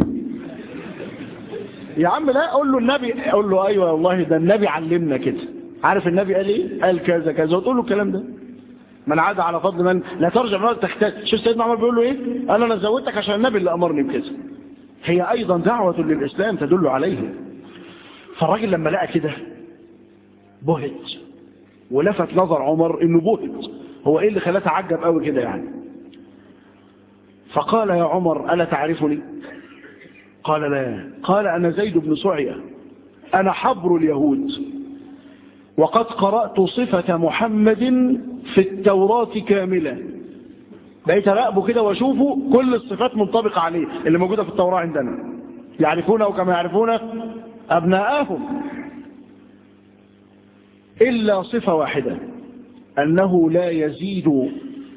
[SPEAKER 2] يا عم لا اقول له النبي اقول له ايوه والله ده النبي علمنا كده عارف النبي قال ايه قال كذا كذا وتقول له الكلام ده من عاد على فضل من لا ترجع ولا تحتاج شوف سيدنا عمر بيقول له ايه قال انا زودتك عشان النبي اللي امرني بكذا هي ايضا دعوة للاسلام تدل عليه فالراجل لما لقى كده بهت ولفت نظر عمر انه بهت هو ايه اللي خلاه تعجب قوي كده يعني فقال يا عمر ألا تعرفني قال لا قال أنا زيد بن سعية أنا حبر اليهود وقد قرأت صفة محمد في التوراة كاملة بقيت أراقبه كده وأشوفه كل الصفات منطبقة عليه اللي موجودة في التوراة عندنا يعرفونه كما يعرفون أبناءهم إلا صفة واحدة أنه لا يزيد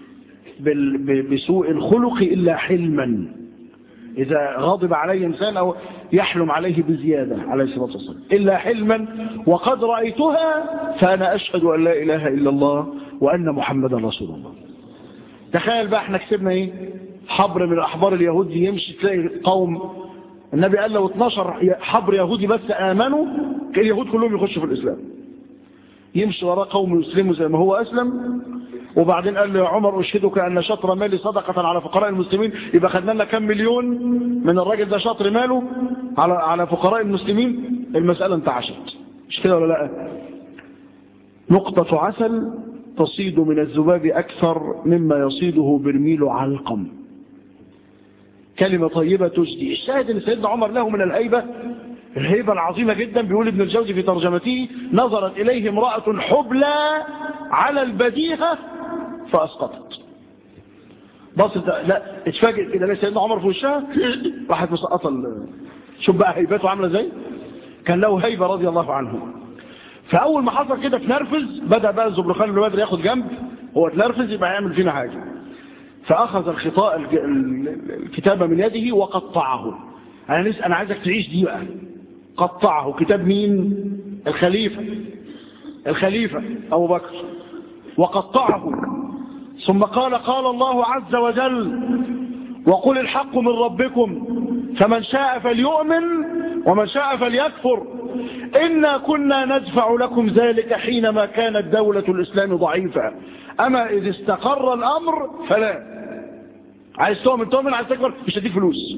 [SPEAKER 2] بسوء الخلق إلا حلما إذا غضب عليه إنسان أو يحلم عليه بزيادة عليه الصلاة والسلام إلا حلما وقد رأيتها فأنا أشهد أن لا إله إلا الله وأن محمدا رسول الله تخيل بقى احنا كسبنا ايه حبر من أحبار اليهود يمشي تلاقي قوم النبي قال لو 12 حبر يهودي بس آمنوا اليهود كلهم يخشوا في الإسلام يمشي وراء قوم يسلموا زي ما هو أسلم وبعدين قال له يا عمر أشهدك أن شطر مالي صدقة على فقراء المسلمين يبقى خدنا لنا كم مليون من الراجل ده شطر ماله على على فقراء المسلمين المسألة انتعشت مش كده ولا لا نقطة عسل تصيد من الذباب أكثر مما يصيده برميل علقم كلمة طيبة تجدي الشاهد ان سيدنا عمر له من الهيبة الهيبة العظيمة جدا بيقول ابن الجوزي في ترجمته نظرت إليه امرأة حبلى على البديهة فأسقطت بصت لا اتفاجئ كده ليه سيدنا عمر في وشها راحت مسقطة ال- شوف بقى هيبته عاملة ازاي كان له هيبة رضي الله عنه فأول ما حصل كده تنرفز بدأ بقى الزبرخان بن بدر ياخد جنب هو تنرفز يبقى يعمل فينا حاجة فأخذ الخطاء الج- ال- الكتاب من يده وقطعه أنا نسأل أنا عايزك تعيش دي بقى قطعه كتاب مين الخليفة الخليفة أبو بكر وقطعه ثم قال قال الله عز وجل وقل الحق من ربكم فمن شاء فليؤمن ومن شاء فليكفر إنا كنا ندفع لكم ذلك حينما كانت دولة الإسلام ضعيفة أما إذ استقر الأمر فلا عايز تؤمن تؤمن عايز تكفر مش هديك فلوس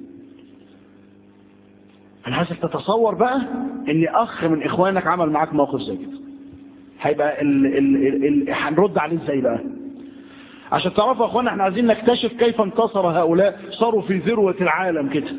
[SPEAKER 2] أنا عايزك تتصور بقى إن أخ من إخوانك عمل معاك موقف زي كده هيبقى ال ال ال ال هنرد عليه ازاي بقى عشان تعرفوا يا اخوانا احنا عايزين نكتشف كيف انتصر هؤلاء صاروا في ذروة العالم كده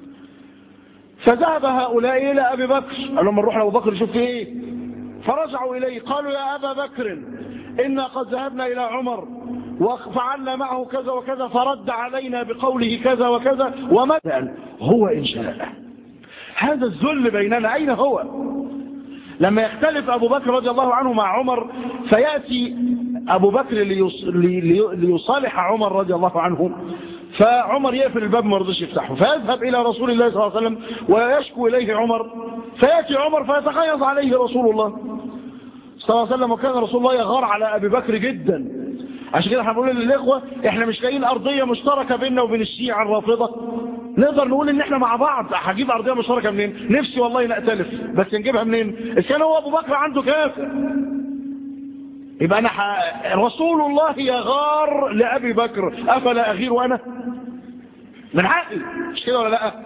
[SPEAKER 2] فذهب هؤلاء الى ابي بكر قال لهم نروح لابو بكر نشوف فيه ايه فرجعوا اليه قالوا يا ابا بكر انا قد ذهبنا الى عمر وفعلنا معه كذا وكذا فرد علينا بقوله كذا وكذا ومثلا هو ان شاء هذا الذل بيننا اين هو لما يختلف أبو بكر رضي الله عنه مع عمر فيأتي أبو بكر ليص... لي... لي... ليصالح عمر رضي الله عنه فعمر يقفل الباب ما رضيش يفتحه فيذهب إلى رسول الله صلى الله عليه وسلم ويشكو إليه عمر فيأتي عمر فيتخيض عليه رسول الله صلى الله عليه وسلم وكان رسول الله يغار على أبي بكر جدا عشان كده احنا بنقول للإخوة احنا مش لاقيين أرضية مشتركة بيننا وبين الشيعة الرافضة نقدر نقول ان احنا مع بعض هجيب أرضية مشتركة منين نفسي والله نأتلف بس نجيبها منين إذا كان هو أبو بكر عنده كافر يبقى أنا ح... رسول الله يغار لأبي بكر أفلا أغير وأنا من حقي مش كده ولا لا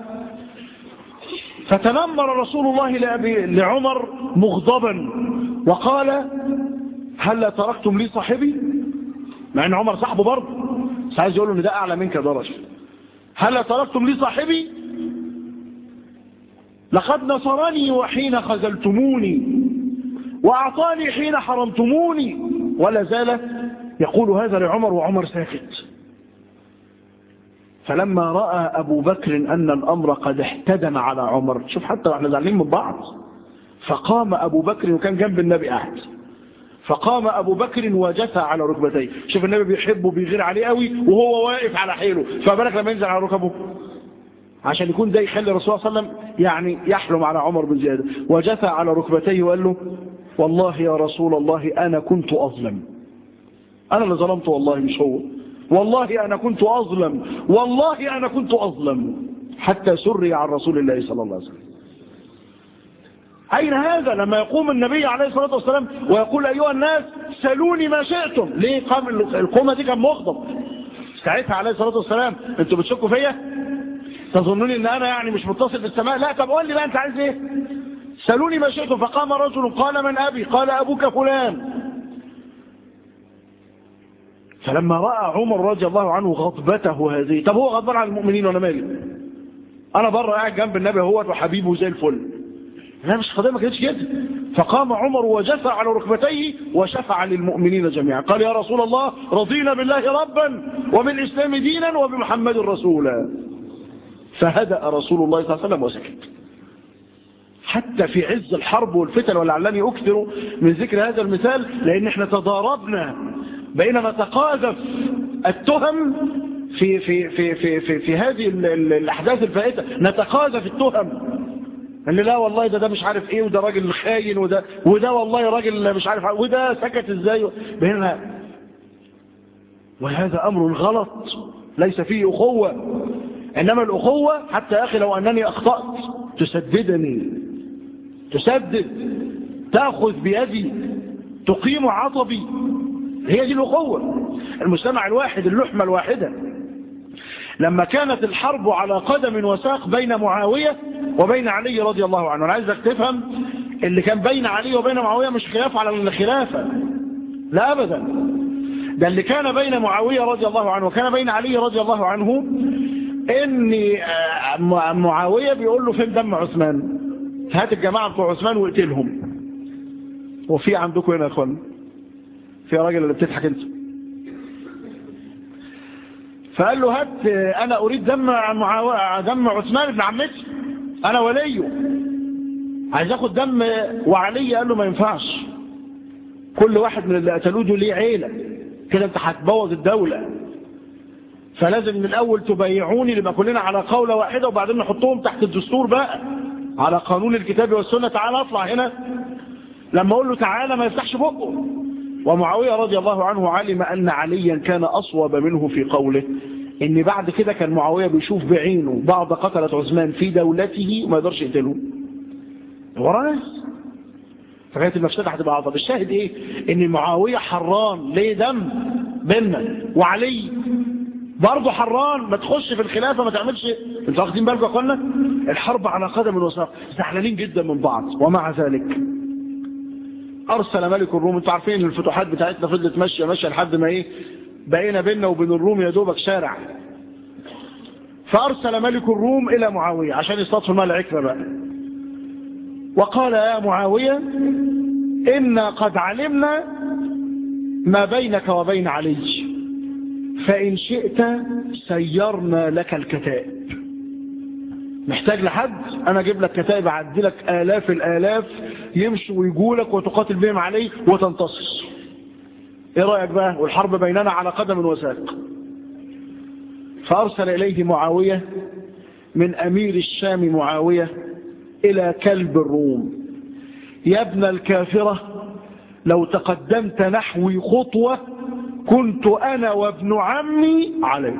[SPEAKER 2] فتنمر رسول الله لأبي... لعمر مغضبا وقال هل تركتم لي صاحبي مع ان عمر صاحبه برضه بس عايز يقول له ان ده اعلى منك درجه هل تركتم لي صاحبي لقد نصرني وحين خذلتموني واعطاني حين حرمتموني ولا زال يقول هذا لعمر وعمر ساكت فلما راى ابو بكر ان الامر قد احتدم على عمر شوف حتى احنا زعلانين من بعض فقام ابو بكر وكان جنب النبي قاعد فقام أبو بكر وجثى على ركبتيه شوف النبي بيحبه بيغير عليه قوي وهو واقف على حيله فبالك لما ينزل على ركبه عشان يكون ده يخلي الرسول صلى الله عليه وسلم يعني يحلم على عمر بن زياد وجثى على ركبتيه وقال له والله يا رسول الله أنا كنت أظلم أنا اللي ظلمت والله مش هو والله أنا كنت أظلم والله أنا كنت أظلم حتى سري عن رسول الله صلى الله عليه وسلم أين هذا لما يقوم النبي عليه الصلاة والسلام ويقول أيها الناس سلوني ما شئتم ليه قام القومة دي كان مغضب ساعتها عليه الصلاة والسلام انتوا بتشكوا فيا تظنوني ان انا يعني مش متصل بالسماء لا طب قول لي بقى انت عايز ايه سلوني ما شئتم فقام رجل قال من ابي قال ابوك فلان فلما رأى عمر رضي الله عنه غضبته هذه طب هو غضبان على المؤمنين وانا مالي انا بره قاعد جنب النبي اهوت وحبيبه زي الفل لا مش قضية ما كانتش كده فقام عمر وجثى على ركبتيه وشفع للمؤمنين جميعا قال يا رسول الله رضينا بالله ربا وبالإسلام دينا وبمحمد رسولا فهدأ رسول الله صلى الله عليه وسلم وسكت حتى في عز الحرب والفتن ولعلني أكثر من ذكر هذا المثال لأن احنا تضاربنا بقينا نتقاذف التهم في في في في في, في هذه الأحداث الفائتة نتقاذف التهم قال لي لا والله ده ده مش عارف ايه وده راجل خاين وده وده والله راجل مش عارف وده سكت ازاي بيننا وهذا امر غلط ليس فيه اخوة انما الاخوة حتى يا اخي لو انني اخطأت تسددني تسدد تأخذ بيدي تقيم عطبي هي دي الأخوة المجتمع الواحد اللحمة الواحدة لما كانت الحرب على قدم وساق بين معاوية وبين علي رضي الله عنه أنا عايزك تفهم اللي كان بين علي وبين معاوية مش خلاف على الخلافة لا أبدا ده اللي كان بين معاوية رضي الله عنه وكان بين علي رضي الله عنه ان معاوية بيقول له فين دم عثمان هات الجماعة بتوع عثمان واقتلهم وفي عندكم هنا يا اخوان في راجل اللي بتضحك انت فقال له هات انا اريد دم معاوية دم عثمان ابن عمتي انا وليه عايز اخد دم وعلي قال له ما ينفعش كل واحد من اللي قتلوه دول ليه عيله كده انت هتبوظ الدولة فلازم من الاول تبيعوني نبقى كلنا على قولة واحدة وبعدين نحطهم تحت الدستور بقى على قانون الكتاب والسنة تعالى اطلع هنا لما اقول له تعالى ما يفتحش بقه ومعاوية رضي الله عنه علم ان عليا كان اصوب منه في قوله ان بعد كده كان معاوية بيشوف بعينه بعض قتلة عثمان في دولته وما يقدرش يقتله ورا ناس فكانت المفسدة هتبقى عظم الشاهد ايه ان معاوية حران ليه دم بيننا وعلي برضه حران ما تخش في الخلافة ما تعملش انتوا واخدين بالكم يا اخوانا الحرب على قدم وساق زعلانين جدا من بعض ومع ذلك ارسل ملك الروم انتوا عارفين الفتوحات بتاعتنا فضلت ماشيه ماشيه لحد ما ايه بقينا بيننا وبين الروم يا دوبك شارع فارسل ملك الروم الى معاويه عشان يستضفوا المال عكره بقى وقال يا معاويه إنا قد علمنا ما بينك وبين علي فإن شئت سيرنا لك الكتائب محتاج لحد أنا أجيب لك كتائب أعدي لك آلاف الآلاف يمشوا ويقولك وتقاتل بهم عليه وتنتصر إيه رأيك بقى والحرب بيننا على قدم وساق فأرسل إليه معاوية من أمير الشام معاوية إلى كلب الروم يا ابن الكافرة لو تقدمت نحوي خطوة كنت أنا وابن عمي عليك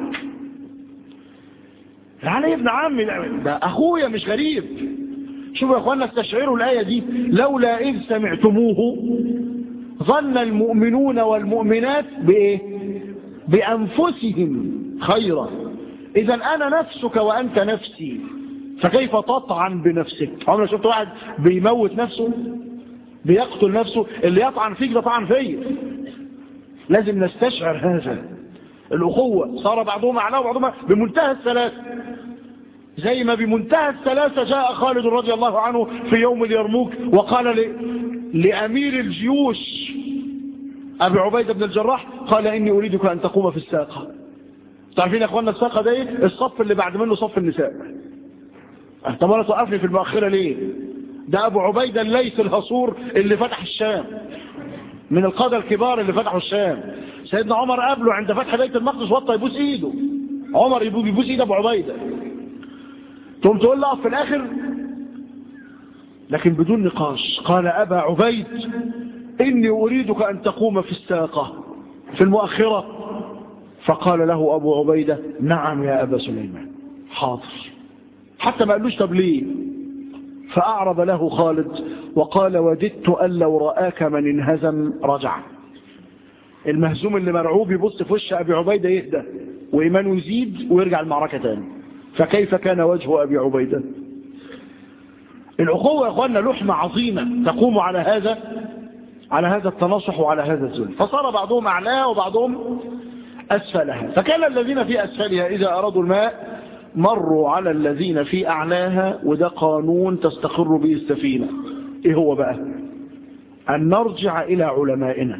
[SPEAKER 2] علي ابن عمي ده أخويا مش غريب شوفوا يا أخوانا استشعروا الآية دي لولا إذ سمعتموه ظن المؤمنون والمؤمنات بإيه بأنفسهم خيرا إذا أنا نفسك وأنت نفسي فكيف تطعن بنفسك عمرنا شفت واحد بيموت نفسه بيقتل نفسه اللي يطعن فيك ده طعن فيا لازم نستشعر هذا الأخوة صار بعضهم أعلى وبعضهم بمنتهى الثلاثة زي ما بمنتهى الثلاثة جاء خالد رضي الله عنه في يوم اليرموك وقال ل... لأمير الجيوش أبي عبيدة بن الجراح قال إني أريدك أن تقوم في الساقة تعرفين يا أخوانا الساقة دي الصف اللي بعد منه صف النساء طب انا توقفني في المؤخرة ليه ده ابو عبيدة الليث الهصور اللي فتح الشام من القادة الكبار اللي فتحوا الشام سيدنا عمر قابله عند فتح بيت المقدس وطى يبوس ايده عمر يبوس ايد ابو عبيدة تقوم تقول له في الاخر لكن بدون نقاش قال ابا عبيد اني اريدك ان تقوم في الساقة في المؤخرة فقال له ابو عبيدة نعم يا ابا سليمان حاضر حتى ما قالوش طب ليه فأعرض له خالد وقال وددت أن لو رآك من انهزم رجع المهزوم اللي مرعوب يبص في وش أبي عبيدة يهدى وإيمانه يزيد ويرجع المعركة تاني فكيف كان وجه أبي عبيدة الأخوة يا أخوانا لحمة عظيمة تقوم على هذا على هذا التناصح وعلى هذا الذل فصار بعضهم أعلاها وبعضهم أسفلها فكان الذين في أسفلها إذا أرادوا الماء مروا على الذين في أعلاها وده قانون تستقر به السفينة إيه هو بقى أن نرجع إلى علمائنا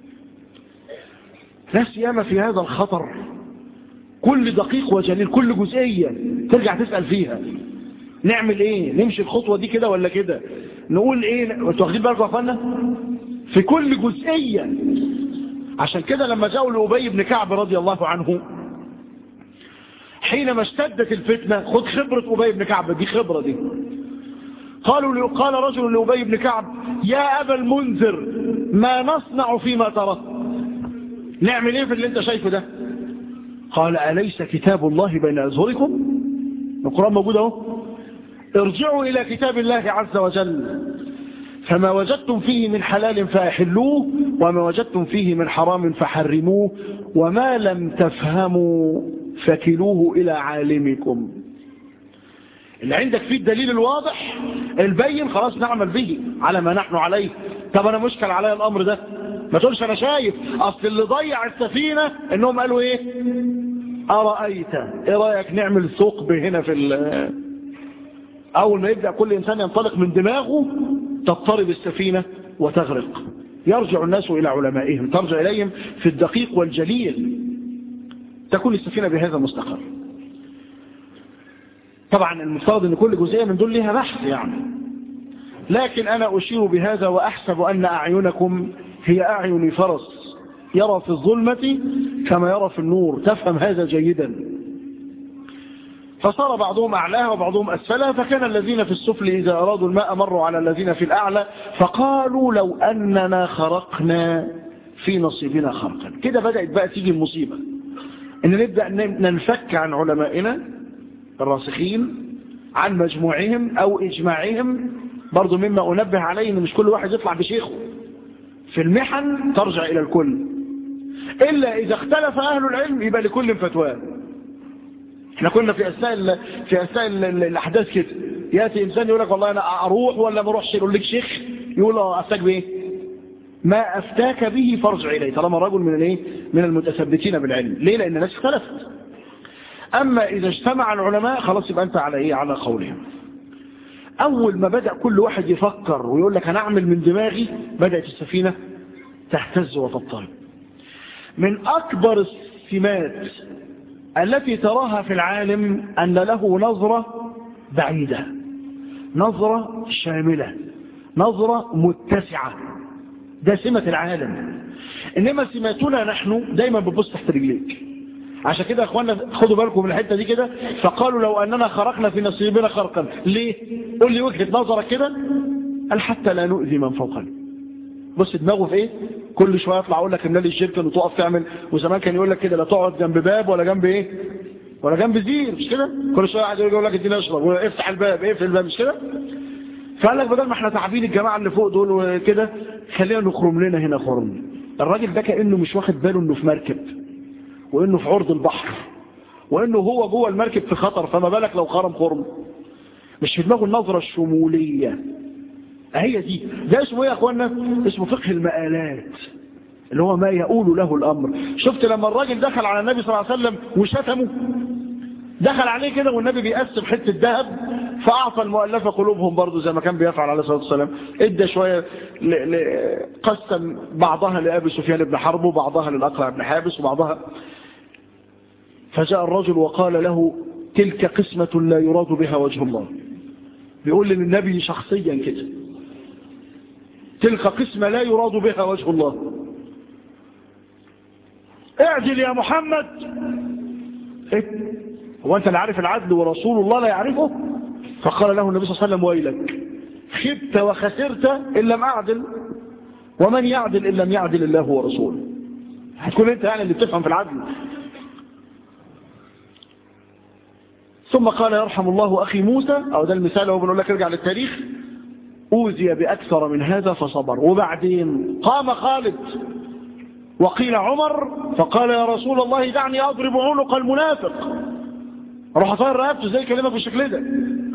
[SPEAKER 2] لا سيما في هذا الخطر كل دقيق وجليل كل جزئية ترجع تسأل فيها نعمل ايه نمشي الخطوة دي كده ولا كده نقول ايه انتوا واخدين بالكم يا اخوانا في كل جزئية عشان كده لما جاءوا لأبي بن كعب رضي الله عنه حينما اشتدت الفتنة خد خبرة أبي بن كعب دي خبرة دي قالوا قال رجل لأبي بن كعب يا أبا المنذر ما نصنع فيما ترى نعمل ايه في اللي انت شايفه ده قال أليس كتاب الله بين أزهركم القرآن موجود اهو ارجعوا إلى كتاب الله عز وجل فما وجدتم فيه من حلال فأحلوه وما وجدتم فيه من حرام فحرموه وما لم تفهموا فكلوه إلى عالمكم اللي عندك فيه الدليل الواضح البين خلاص نعمل به على ما نحن عليه طب أنا مشكل علي الأمر ده ما تقولش أنا شايف أصل اللي ضيع السفينة إنهم قالوا إيه أرأيت إيه رأيك نعمل ثقب هنا في أول ما يبدأ كل إنسان ينطلق من دماغه تضطرب السفينة وتغرق يرجع الناس إلى علمائهم ترجع إليهم في الدقيق والجليل تكون السفينة بهذا مستقر طبعا المفترض أن كل جزئية من دول لها بحث يعني لكن أنا أشير بهذا وأحسب أن أعينكم هي أعين فرس يرى في الظلمة كما يرى في النور تفهم هذا جيدا فصار بعضهم أعلاها وبعضهم أسفلها فكان الذين في السفل إذا أرادوا الماء مروا على الذين في الأعلى فقالوا لو أننا خرقنا في نصيبنا خرقا كده بدأت بقى تيجي المصيبة إن نبدأ ننفك عن علمائنا الراسخين عن مجموعهم أو إجماعهم برضو مما أنبه عليه إن مش كل واحد يطلع بشيخه في المحن ترجع إلى الكل إلا إذا اختلف أهل العلم يبقى لكل فتواه احنا كنا في أثناء في أثناء الأحداث كده يأتي إنسان يقول لك والله أنا أروح ولا ما أروحش يقول لك شيخ يقول له أفتاك بإيه ما أفتاك به فارجع إليه طالما رجل من الايه من المتثبتين بالعلم ليه لأن الناس اختلفت أما إذا اجتمع العلماء خلاص يبقى أنت على إيه على قولهم أول ما بدأ كل واحد يفكر ويقول لك أنا أعمل من دماغي بدأت السفينة تهتز وتضطرب من أكبر السمات التي تراها في العالم أن له نظرة بعيدة نظرة شاملة نظرة متسعة ده سمة العالم إنما سماتنا نحن دايما بنبص تحت رجليك عشان كده يا اخوانا خدوا بالكم من الحته دي كده فقالوا لو اننا خرقنا في نصيبنا خرقا ليه قول لي وجهه نظرك كده قال حتى لا نؤذي من فوقنا بص دماغه في ايه كل شويه يطلع يقول لك املى لي الشركه وتقف تعمل وزمان كان يقول لك كده لا تقعد جنب باب ولا جنب ايه ولا جنب زير مش كده كل شويه قاعد يقول لك اديني اشرب وافتح الباب اقفل الباب مش كده فقال لك بدل ما احنا تعبين الجماعه اللي فوق دول وكده خلينا نخرم لنا هنا خرم الراجل ده كانه مش واخد باله انه في مركب وانه في عرض البحر وانه هو جوه المركب في خطر فما بالك لو خرم خرم مش في دماغه النظرة الشمولية هي دي ده اسمه ايه يا اخوانا اسمه فقه المآلات اللي هو ما يقول له الامر شفت لما الراجل دخل على النبي صلى الله عليه وسلم وشتمه دخل عليه كده والنبي بيقسم حتة ذهب فأعطى المؤلفة قلوبهم برضو زي ما كان بيفعل عليه الصلاة والسلام ادى شوية ل... ل... قسم بعضها لأبي سفيان بن حرب وبعضها للأقرع بن حابس وبعضها فجاء الرجل وقال له تلك قسمة لا يراد بها وجه الله بيقول للنبي شخصيا كده تلك قسمة لا يراد بها وجه الله اعدل يا محمد ايه هو انت لا عارف العدل ورسول الله لا يعرفه فقال له النبي صلى الله عليه وسلم ويلك خبت وخسرت إن لم أعدل ومن يعدل إن لم يعدل الله ورسوله هتكون انت يعني اللي بتفهم في العدل ثم قال يرحم الله أخي موسى أو ده المثال هو بنقول لك ارجع للتاريخ أوذي بأكثر من هذا فصبر وبعدين قام خالد وقيل عمر فقال يا رسول الله دعني أضرب عنق المنافق راح طاير رقبته زي كلمة في الشكل ده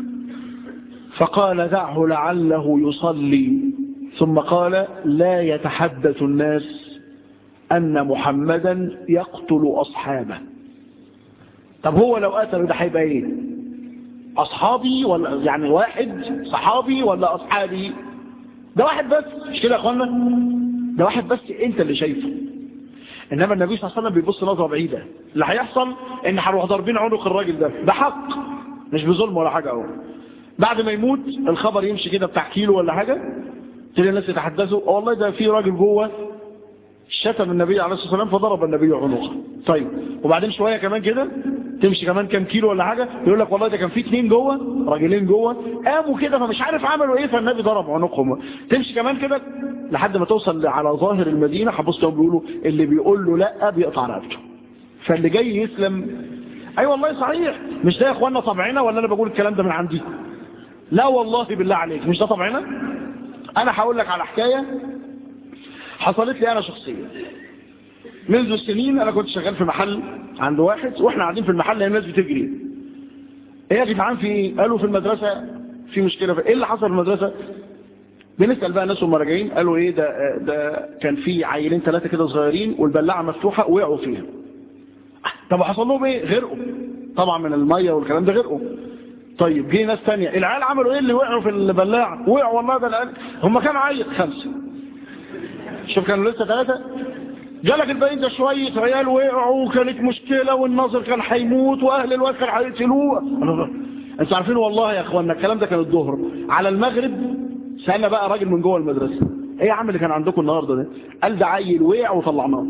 [SPEAKER 2] فقال دعه لعله يصلي ثم قال لا يتحدث الناس أن محمدا يقتل أصحابه طب هو لو قتل ده هيبقى ايه أصحابي ولا يعني واحد صحابي ولا أصحابي ده واحد بس مش كده يا أخوانا ده واحد بس أنت اللي شايفه إنما النبي صلى الله عليه وسلم بيبص نظرة بعيدة اللي هيحصل إن هنروح ضاربين عنق الراجل ده ده حق مش بظلم ولا حاجة أهو بعد ما يموت الخبر يمشي كده بتاع كيلو ولا حاجة تلاقي الناس يتحدثوا اه والله ده في راجل جوه شتم النبي عليه الصلاة والسلام فضرب النبي عنقه طيب وبعدين شوية كمان كده تمشي كمان كام كيلو ولا حاجة يقول لك والله ده كان في اتنين جوه راجلين جوه قاموا كده فمش عارف عملوا ايه فالنبي ضرب عنقهم تمشي كمان كده لحد ما توصل على ظاهر المدينة حبص لهم بيقولوا اللي بيقول له لا بيقطع رقبته فاللي جاي يسلم اي أيوة والله صحيح مش ده يا اخوانا طبعنا ولا انا بقول الكلام ده من عندي لا والله بالله عليك مش ده طبعنا انا هقول لك على حكاية حصلت لي انا شخصيا منذ سنين انا كنت شغال في محل عند واحد واحنا قاعدين في المحل الناس بتجري ايه يا جدعان في ايه قالوا في المدرسه في مشكله في ايه اللي حصل في المدرسه بنسال بقى ناس هم راجعين قالوا ايه ده ده كان في عيلين ثلاثه كده صغيرين والبلاعه مفتوحه وقعوا فيها طب حصل لهم ايه غرقوا طبعا من الميه والكلام ده غرقوا طيب جه ناس ثانيه العيال عملوا ايه اللي وقعوا في البلاعه وقعوا والله ده العيال هم كام عيل خمسه شوف كانوا لسه ثلاثه جالك الباقيين ده شويه عيال وقعوا وكانت مشكله والناظر كان هيموت واهل الواد كان هيقتلوه انتوا عارفين والله يا اخوانا الكلام ده كان الظهر على المغرب سالنا بقى راجل من جوه المدرسه ايه يا عم اللي كان عندكم النهارده ده قال ده عيل وقع وطلعناه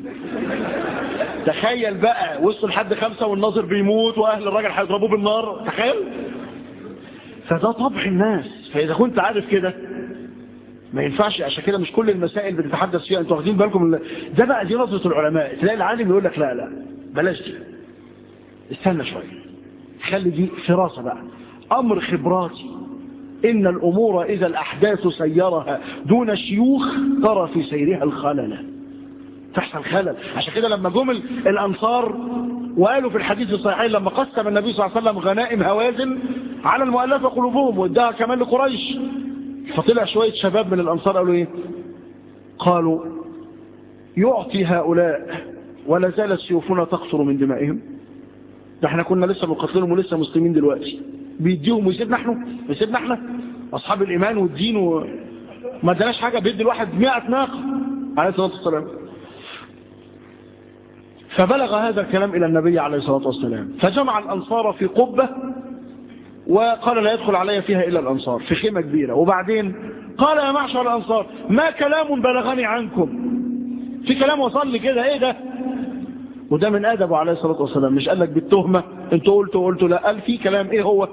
[SPEAKER 2] تخيل بقى وصلوا لحد خمسة والناظر بيموت واهل الراجل هيضربوه بالنار تخيل فده طبع الناس فاذا كنت عارف كده ما ينفعش عشان كده مش كل المسائل بتتحدث فيها انتوا واخدين بالكم من ده بقى دي نظره العلماء تلاقي العالم يقول لك لا لا بلاش دي استنى شويه خلي دي فراسه بقى امر خبراتي ان الامور اذا الاحداث سيرها دون شيوخ ترى في سيرها الخلل تحصل خلل عشان كده لما جم الانصار وقالوا في الحديث الصحيحين لما قسم النبي صلى الله عليه وسلم غنائم هوازن على المؤلفه قلوبهم واداها كمان لقريش فطلع شوية شباب من الأنصار قالوا إيه قالوا يعطي هؤلاء ولا زالت سيوفنا تقصر من دمائهم ده احنا كنا لسه مقتلهم ولسه مسلمين دلوقتي بيديهم ويسيبنا احنا ويسيبنا احنا أصحاب الإيمان والدين وما اداناش حاجة بيدي الواحد 100 ناقة عليه الصلاة والسلام فبلغ هذا الكلام إلى النبي عليه الصلاة والسلام فجمع الأنصار في قبة وقال لا يدخل علي فيها إلا الأنصار في خيمة كبيرة وبعدين قال يا معشر الأنصار ما كلام بلغني عنكم في كلام وصل لي كده ايه ده وده من أدبه عليه الصلاة والسلام مش قال لك بالتهمة انتوا قلتوا قلتوا لا قال في كلام ايه هو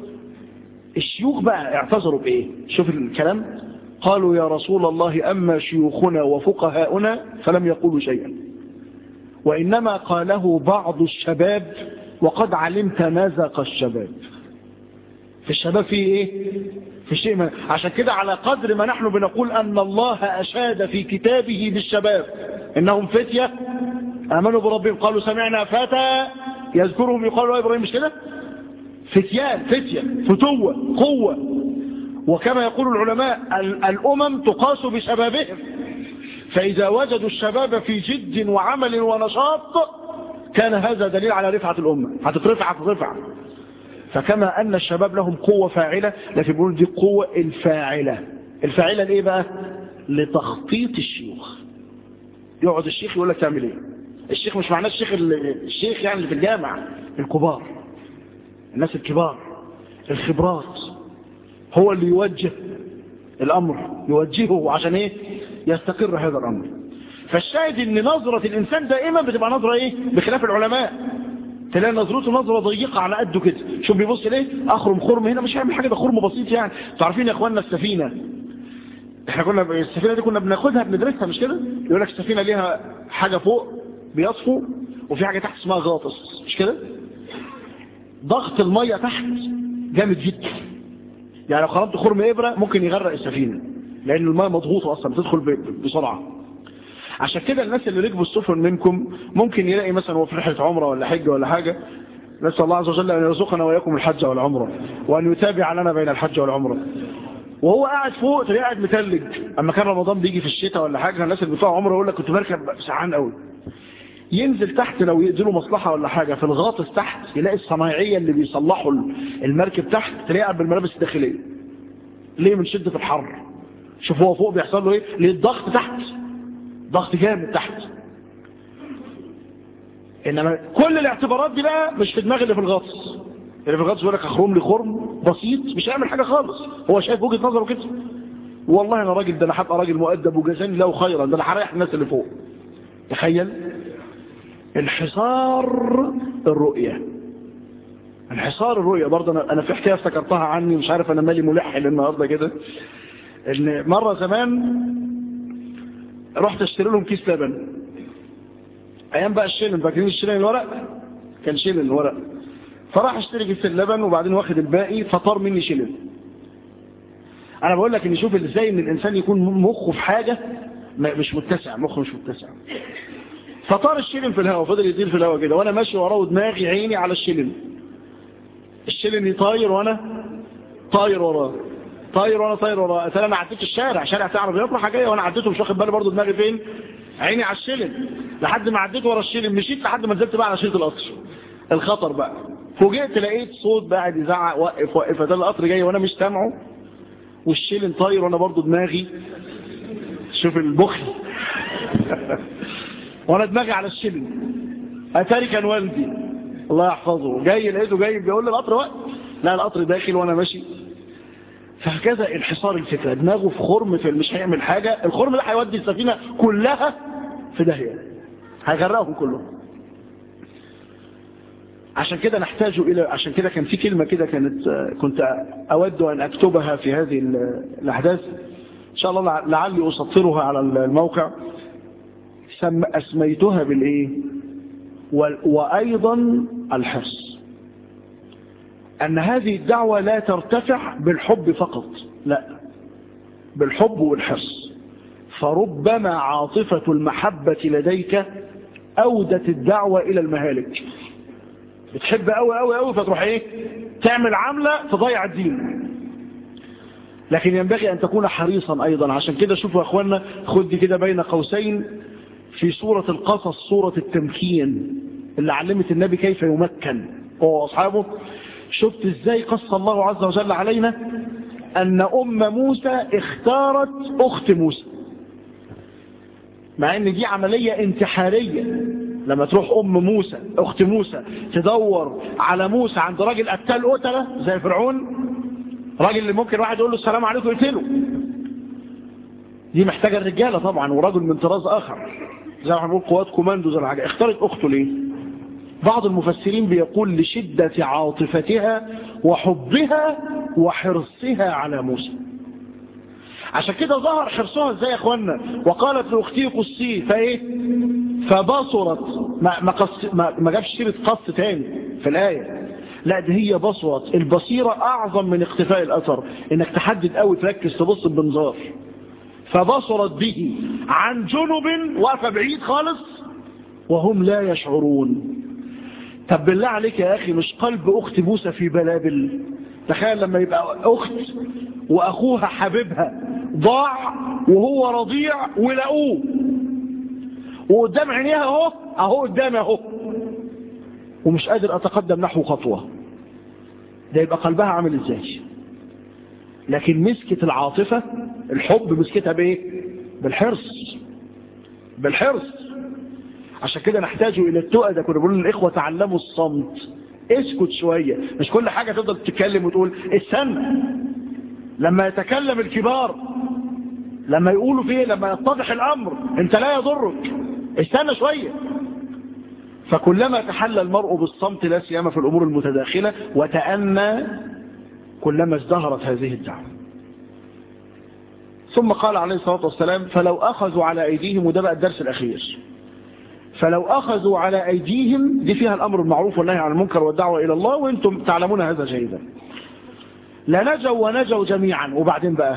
[SPEAKER 2] الشيوخ بقى اعتذروا بايه شوف الكلام قالوا يا رسول الله أما شيوخنا وفقهاؤنا فلم يقولوا شيئا وإنما قاله بعض الشباب وقد علمت نزق الشباب في الشباب في ايه في شيء ما عشان كده على قدر ما نحن بنقول ان الله اشاد في كتابه بالشباب انهم فتية امنوا بربهم قالوا سمعنا فتى يذكرهم يقال له ابراهيم مش كده فتيان فتية فتوة قوة وكما يقول العلماء الامم تقاس بشبابهم فاذا وجدوا الشباب في جد وعمل ونشاط كان هذا دليل على رفعة الامة هتترفع هتترفع فكما أن الشباب لهم قوة فاعلة لكن بيقول دي قوة الفاعلة الفاعلة لإيه بقى لتخطيط الشيوخ يقعد الشيخ يقول لك تعمل ايه الشيخ مش معناه الشيخ الشيخ يعني اللي في الجامع الكبار الناس الكبار الخبرات هو اللي يوجه الأمر يوجهه عشان ايه يستقر هذا الأمر فالشاهد ان نظرة الإنسان دائما بتبقى نظرة ايه بخلاف العلماء تلاقي نظرته نظرة ضيقة على قده كده شوف بيبص ليه اخرم خرم هنا مش هيعمل حاجة ده خرم بسيط يعني تعرفين يا اخواننا السفينة احنا كنا السفينة دي كنا بناخدها بندرسها مش كده يقول لك السفينة ليها حاجة فوق بيصفوا وفي حاجة تحت اسمها غاطس مش كده ضغط المية تحت جامد جدا يعني لو خرمت خرم ابرة ممكن يغرق السفينة لان المية مضغوطة اصلا بتدخل بسرعة عشان كده الناس اللي ركبوا السفن منكم ممكن يلاقي مثلا هو في رحله عمره ولا حجه ولا حاجه نسال الله عز وجل ان يرزقنا واياكم الحج والعمره وان يتابع لنا بين الحج والعمره وهو قاعد فوق تلاقيه قاعد متلج اما كان رمضان بيجي في الشتاء ولا حاجه الناس اللي بتوع عمره يقول لك كنت بركب سعان قوي ينزل تحت لو يقدروا مصلحه ولا حاجه في الغاطس تحت يلاقي الصنايعيه اللي بيصلحوا المركب تحت تلاقيه قاعد بالملابس الداخليه ليه من شده الحر شوف هو فوق بيحصل له ايه ليه الضغط تحت ضغط جامد تحت انما كل الاعتبارات دي بقى مش في دماغ اللي في الغطس اللي في الغطس يقول لك اخرم لي خرم بسيط مش هيعمل حاجه خالص هو شايف وجهه نظره كده والله انا راجل ده انا هبقى راجل مؤدب وجزاني له خيرا ده انا هريح الناس اللي فوق تخيل انحصار الرؤيه انحصار الرؤيه برضه انا انا في حكايه افتكرتها عني مش عارف انا مالي ملحن النهارده كده ان مره زمان رحت اشتري لهم كيس لبن ايام بقى الشيلن فاكرين الشيلن الورق كان شيلن الورق فراح اشتري كيس اللبن وبعدين واخد الباقي فطار مني شيلن انا بقول لك ان شوف ازاي ان الانسان يكون مخه في حاجة م- مش متسع مخه مش متسع فطار الشلن في الهواء فضل يطير في الهواء كده وانا ماشي وراه ودماغي عيني على الشلن الشلن يطاير وانا طاير وراه طاير وانا طاير وراه قلت له انا عديت الشارع شارع فيه عربيات رايحه جايه وانا عديته مش واخد بالي برضه دماغي فين عيني على الشلن لحد ما عديت ورا الشلن مشيت لحد ما نزلت بقى على شريط القطر الخطر بقى فوجئت لقيت صوت بقى قاعد يزعق وقف وقف ده القطر جاي وانا مش سامعه والشلن طاير وانا برضه دماغي شوف البخل وانا دماغي على الشلن اتاري كان والدي الله يحفظه جاي لقيته جاي بيقول لي القطر وقت لا القطر داخل وانا ماشي فهكذا انحصار الفكره دماغه في خرم في مش هيعمل حاجه الخرم ده هيودي السفينه كلها في داهيه هيغرقهم كلهم عشان كده نحتاج الى عشان كده كان في كلمه كده كانت آه، كنت اود ان اكتبها في هذه ال- الاحداث ان شاء الله لع- لعلي اسطرها على الموقع سم اسميتها بالايه وال- وايضا الحرص ان هذه الدعوه لا ترتفع بالحب فقط لا بالحب والحرص فربما عاطفه المحبه لديك اودت الدعوه الى المهالك بتحب قوي قوي قوي فتروح ايه تعمل عملة تضيع الدين لكن ينبغي ان تكون حريصا ايضا عشان كده شوفوا يا اخوانا خد دي كده بين قوسين في سورة القصص سورة التمكين اللي علمت النبي كيف يمكن هو واصحابه شفت ازاي قص الله عز وجل علينا ان ام موسى اختارت اخت موسى مع ان دي عملية انتحارية لما تروح ام موسى اخت موسى تدور على موسى عند راجل قتال قتلة زي فرعون راجل اللي ممكن واحد يقول له السلام عليكم يقتله دي محتاجة الرجالة طبعا ورجل من طراز اخر زي ما بنقول قوات كوماندو زي حاجة اختارت اخته ليه بعض المفسرين بيقول لشدة عاطفتها وحبها وحرصها على موسى عشان كده ظهر حرصها ازاي يا اخوانا وقالت لاختي قصي فايه فبصرت ما ما, قص ما, ما جابش سيره قص تاني في الايه لا دي هي بصرت البصيره اعظم من اختفاء الاثر انك تحدد قوي تركز تبص بمنظار فبصرت به عن جنب واقفه بعيد خالص وهم لا يشعرون طب بالله عليك يا اخي مش قلب اخت موسى في بلابل تخيل لما يبقى اخت واخوها حبيبها ضاع وهو رضيع ولقوه وقدام عينيها اهو اهو قدامي اهو ومش قادر اتقدم نحو خطوه ده يبقى قلبها عامل ازاي لكن مسكت العاطفه الحب مسكتها بايه بالحرص بالحرص عشان كده نحتاج الى التقى ده كنا بنقول للاخوه تعلموا الصمت اسكت شويه مش كل حاجه تفضل تتكلم وتقول استنى لما يتكلم الكبار لما يقولوا فيه لما يتضح الامر انت لا يضرك استنى شويه فكلما تحلى المرء بالصمت لا سيما في الامور المتداخله وتأنى كلما ازدهرت هذه الدعوه ثم قال عليه الصلاه والسلام فلو اخذوا على ايديهم وده بقى الدرس الاخير فلو أخذوا على أيديهم دي فيها الأمر المعروف والنهي عن المنكر والدعوة إلى الله وأنتم تعلمون هذا جيدا لنجوا ونجوا جميعا وبعدين بقى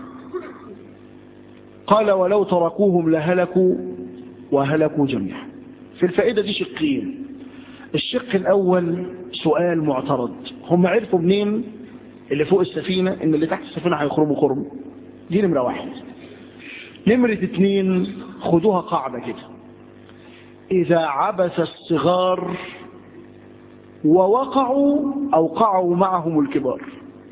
[SPEAKER 2] قال ولو تركوهم لهلكوا وهلكوا جميعا في الفائدة دي شقين الشق الأول سؤال معترض هم عرفوا منين اللي فوق السفينة ان اللي تحت السفينة هيخرموا خرم دي نمرة واحد نمرة اتنين خدوها قاعدة كده إذا عبث الصغار ووقعوا أوقعوا معهم الكبار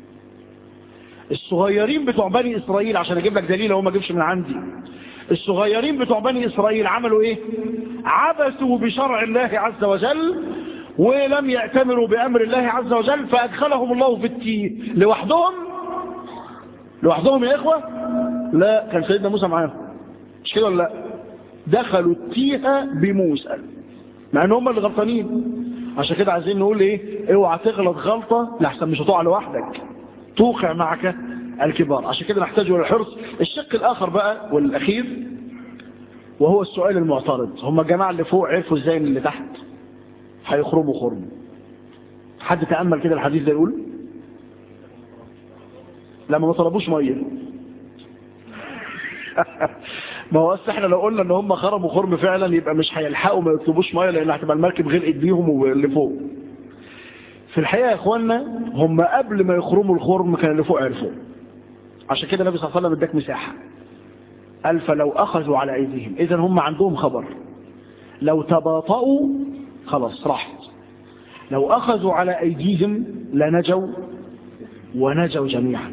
[SPEAKER 2] الصغيرين بتوع بني إسرائيل عشان أجيب لك دليل هو ما جيبش من عندي الصغيرين بتوع بني إسرائيل عملوا إيه عبثوا بشرع الله عز وجل ولم يأتمروا بأمر الله عز وجل فأدخلهم الله في التيه لوحدهم لوحدهم يا إخوة لا كان سيدنا موسى معاهم مش كده ولا لا دخلوا التيهة بموسى مع ان هم اللي غلطانين عشان كده عايزين نقول ايه اوعى تغلط غلطة لحسن مش هتقع لوحدك توقع معك الكبار عشان كده نحتاج الى الحرص الشق الاخر بقى والاخير وهو السؤال المعترض هم الجماعة اللي فوق عرفوا ازاي ان اللي تحت هيخرموا خرم حد تأمل كده الحديث ده يقول لما ما طلبوش ميه ما هو أصل احنا لو قلنا ان هم خرموا خرم فعلا يبقى مش هيلحقوا ما يطلبوش ميه لان هتبقى المركب غرقت بيهم واللي فوق في الحقيقه يا اخوانا هم قبل ما يخرموا الخرم كان اللي فوق عرفوا عشان كده النبي صلى الله عليه وسلم اداك مساحه قال فلو اخذوا على ايديهم اذا هم عندهم خبر لو تباطؤوا خلاص راحت لو اخذوا على ايديهم لنجوا ونجوا جميعا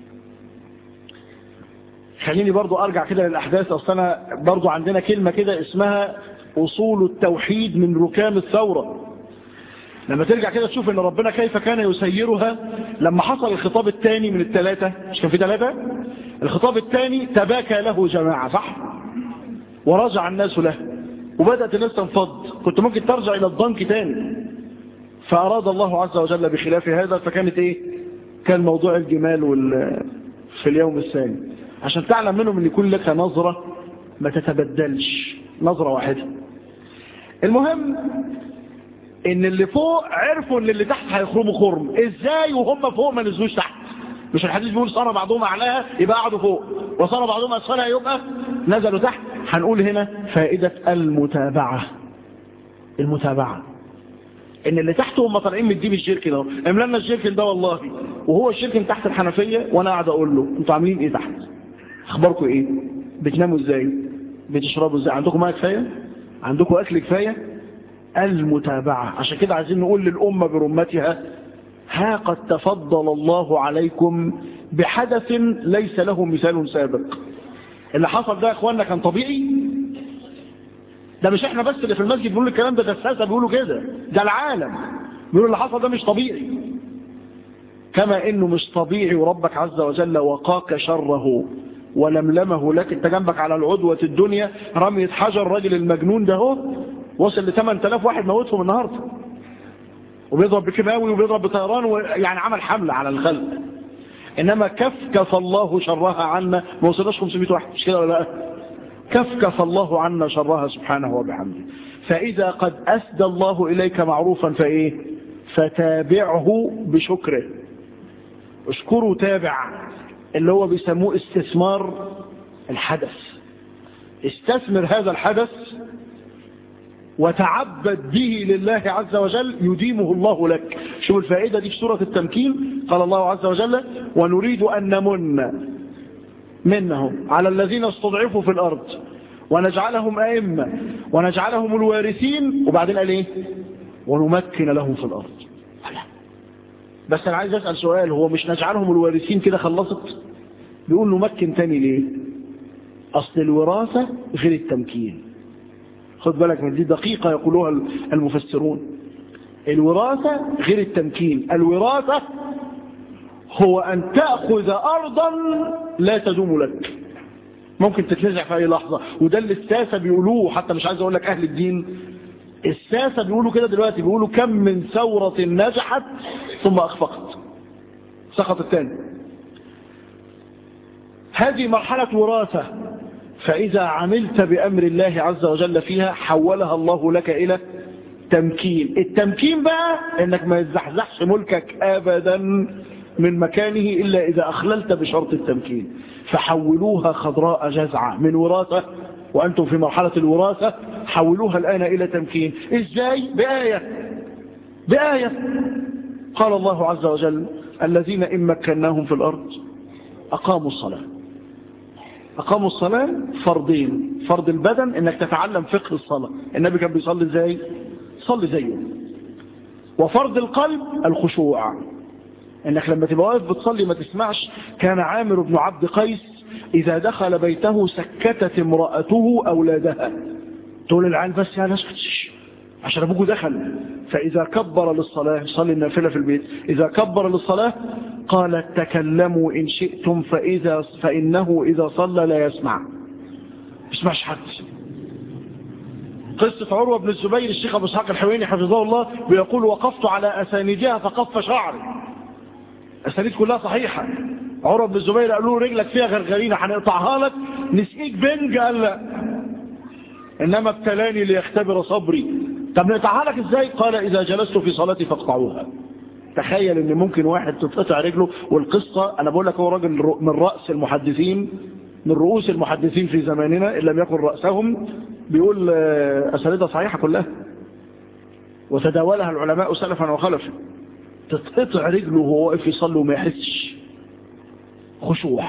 [SPEAKER 2] خليني برضو ارجع كده للاحداث اصل انا برضو عندنا كلمة كده اسمها اصول التوحيد من ركام الثورة لما ترجع كده تشوف ان ربنا كيف كان يسيرها لما حصل الخطاب الثاني من الثلاثة مش كان في ثلاثة الخطاب الثاني تباكى له جماعة صح ورجع الناس له وبدأت الناس تنفض كنت ممكن ترجع الى الضنك تاني فاراد الله عز وجل بخلاف هذا فكانت ايه كان موضوع الجمال وال في اليوم الثاني عشان تعلم منهم ان يكون لك نظرة ما تتبدلش نظرة واحدة المهم ان اللي فوق عرفوا ان اللي تحت هيخرموا خرم ازاي وهم فوق ما نزلوش تحت مش الحديث بيقول صار بعضهم اعلاها يبقى قعدوا فوق وصار بعضهم اسفلها يبقى نزلوا تحت هنقول هنا فائدة المتابعة المتابعة ان اللي تحت هم طالعين من الديب الشركن اهو املنا الشركن ده والله وهو الشركن تحت الحنفية وانا قاعد اقول له انتوا عاملين ايه تحت اخباركم ايه بتناموا ازاي بتشربوا ازاي عندكم ميه كفايه عندكم اكل كفايه المتابعه عشان كده عايزين نقول للامه برمتها ها قد تفضل الله عليكم بحدث ليس له مثال سابق اللي حصل ده يا اخوانا كان طبيعي ده مش احنا بس اللي في المسجد بيقولوا الكلام ده ده الساسه بيقولوا كده ده العالم بيقولوا اللي حصل ده مش طبيعي كما انه مش طبيعي وربك عز وجل وقاك شره ولملمه لك انت جنبك على العدوة الدنيا رمية حجر الراجل المجنون ده هو وصل ل 8000 واحد موتهم النهاردة وبيضرب بكيماوي وبيضرب بطيران ويعني عمل حملة على الخلق انما كفكف الله شرها عنا ما وصلناش 500 واحد مش كده ولا لا كفكف الله عنا شرها سبحانه وبحمده فاذا قد اسدى الله اليك معروفا فايه فتابعه بشكره اشكره تابع اللي هو بيسموه استثمار الحدث استثمر هذا الحدث وتعبد به لله عز وجل يديمه الله لك شوف الفائدة دي في سورة التمكين قال الله عز وجل ونريد أن نمن منهم على الذين استضعفوا في الأرض ونجعلهم أئمة ونجعلهم الوارثين وبعدين قال إيه ونمكن لهم في الأرض بس أنا عايز أسأل سؤال هو مش نجعلهم الوارثين كده خلصت بيقول نمكن تاني ليه أصل الوراثة غير التمكين خد بالك من دي دقيقة يقولوها المفسرون الوراثة غير التمكين الوراثة هو أن تأخذ أرضا لا تدوم لك ممكن تتنزع في أي لحظة وده اللي الساسة بيقولوه حتى مش عايز أقول لك أهل الدين الساسة بيقولوا كده دلوقتي بيقولوا كم من ثورة نجحت ثم أخفقت سقط الثاني هذه مرحلة وراثة فإذا عملت بأمر الله عز وجل فيها حولها الله لك إلى تمكين التمكين بقى انك ما يزحزحش ملكك ابدا من مكانه الا اذا اخللت بشرط التمكين فحولوها خضراء جزعة من وراثة وانتم في مرحلة الوراثة حولوها الان الى تمكين ازاي بآية بآية قال الله عز وجل الذين ان مكناهم في الارض اقاموا الصلاة أقاموا الصلاة فرضين فرض البدن إنك تتعلم فقه الصلاة النبي كان بيصلي ازاي صلي زيه وفرض القلب الخشوع إنك لما تبقى واقف بتصلي ما تسمعش كان عامر بن عبد قيس إذا دخل بيته سكتت امرأته أولادها تقول العين بس يا نسكتش عشان أبوك دخل فإذا كبر للصلاة صلي النافلة في البيت إذا كبر للصلاة قالت تكلموا إن شئتم فإذا فإنه إذا صلى لا يسمع يسمعش حد قصة عروة بن الزبير الشيخ أبو اسحاق الحويني حفظه الله بيقول وقفت على أساندها فقف شعري أسانيد كلها صحيحة عروة بن الزبير قالوا له رجلك فيها غرغرينة هنقطعها لك نسقيك بنج قال لا إنما ابتلاني ليختبر صبري طب نقطعها لك ازاي قال إذا جلست في صلاتي فاقطعوها تخيل ان ممكن واحد تتقطع رجله والقصة انا بقول لك هو راجل من رأس المحدثين من رؤوس المحدثين في زماننا إن لم يكن رأسهم بيقول آه، أساليبها صحيحة كلها وتداولها العلماء سلفا وخلفا تتقطع رجله وهو واقف يصلي وما يحسش خشوع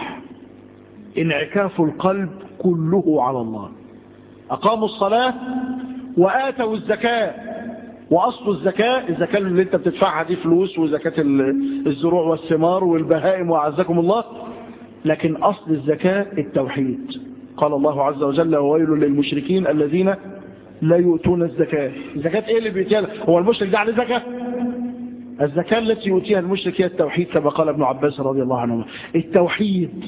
[SPEAKER 2] انعكاف القلب كله على الله أقاموا الصلاة وآتوا الزكاة وأصل الزكاة الزكاة اللي انت بتدفعها دي فلوس وزكاة ال- الزروع والثمار والبهائم وعزكم الله لكن أصل الزكاة التوحيد قال الله عز وجل وويل للمشركين الذين لا يؤتون الزكاة الزكاة ايه اللي بيتيها هو المشرك ده عليه زكاة الزكاة التي يؤتيها المشرك هي التوحيد كما قال ابن عباس رضي الله عنهما التوحيد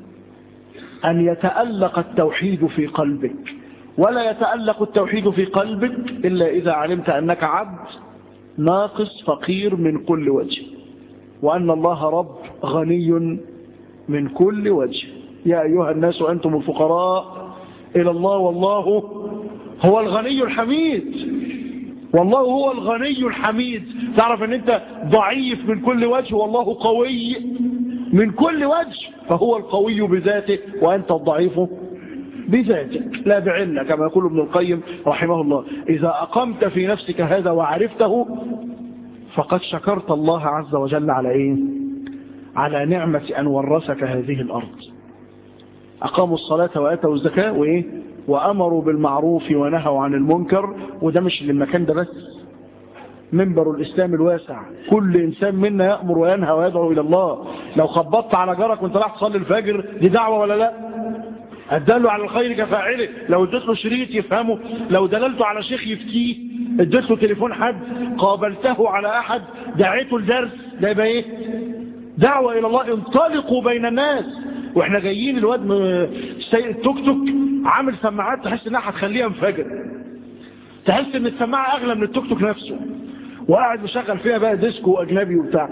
[SPEAKER 2] أن يتألق التوحيد في قلبك ولا يتألق التوحيد في قلبك إلا إذا علمت أنك عبد ناقص فقير من كل وجه وأن الله رب غني من كل وجه يا أيها الناس أنتم الفقراء إلى الله والله هو الغني الحميد والله هو الغني الحميد تعرف ان انت ضعيف من كل وجه والله قوي من كل وجه فهو القوي بذاته وانت الضعيف بذاتك لا بعلة كما يقول ابن القيم رحمه الله إذا أقمت في نفسك هذا وعرفته فقد شكرت الله عز وجل على إيه على نعمة أن ورثك هذه الأرض أقاموا الصلاة وآتوا الزكاة وإيه وأمروا بالمعروف ونهوا عن المنكر وده مش للمكان ده بس منبر الإسلام الواسع كل إنسان منا يأمر وينهى ويدعو إلى الله لو خبطت على جارك وانت راح تصلي الفجر دي دعوة ولا لا الدل على الخير كفاعله لو اديت له شريط يفهمه لو دللته على شيخ يفتيه اديت له تليفون حد قابلته على أحد دعيته لدرس ده يبقى ايه دعوة إلى الله انطلقوا بين الناس واحنا جايين الواد م- سايق التوك توك عامل سماعات تحس انها هتخليها انفجر تحس ان السماعه اغلى من التوك توك نفسه وقاعد مشغل فيها بقى ديسكو اجنبي وبتاع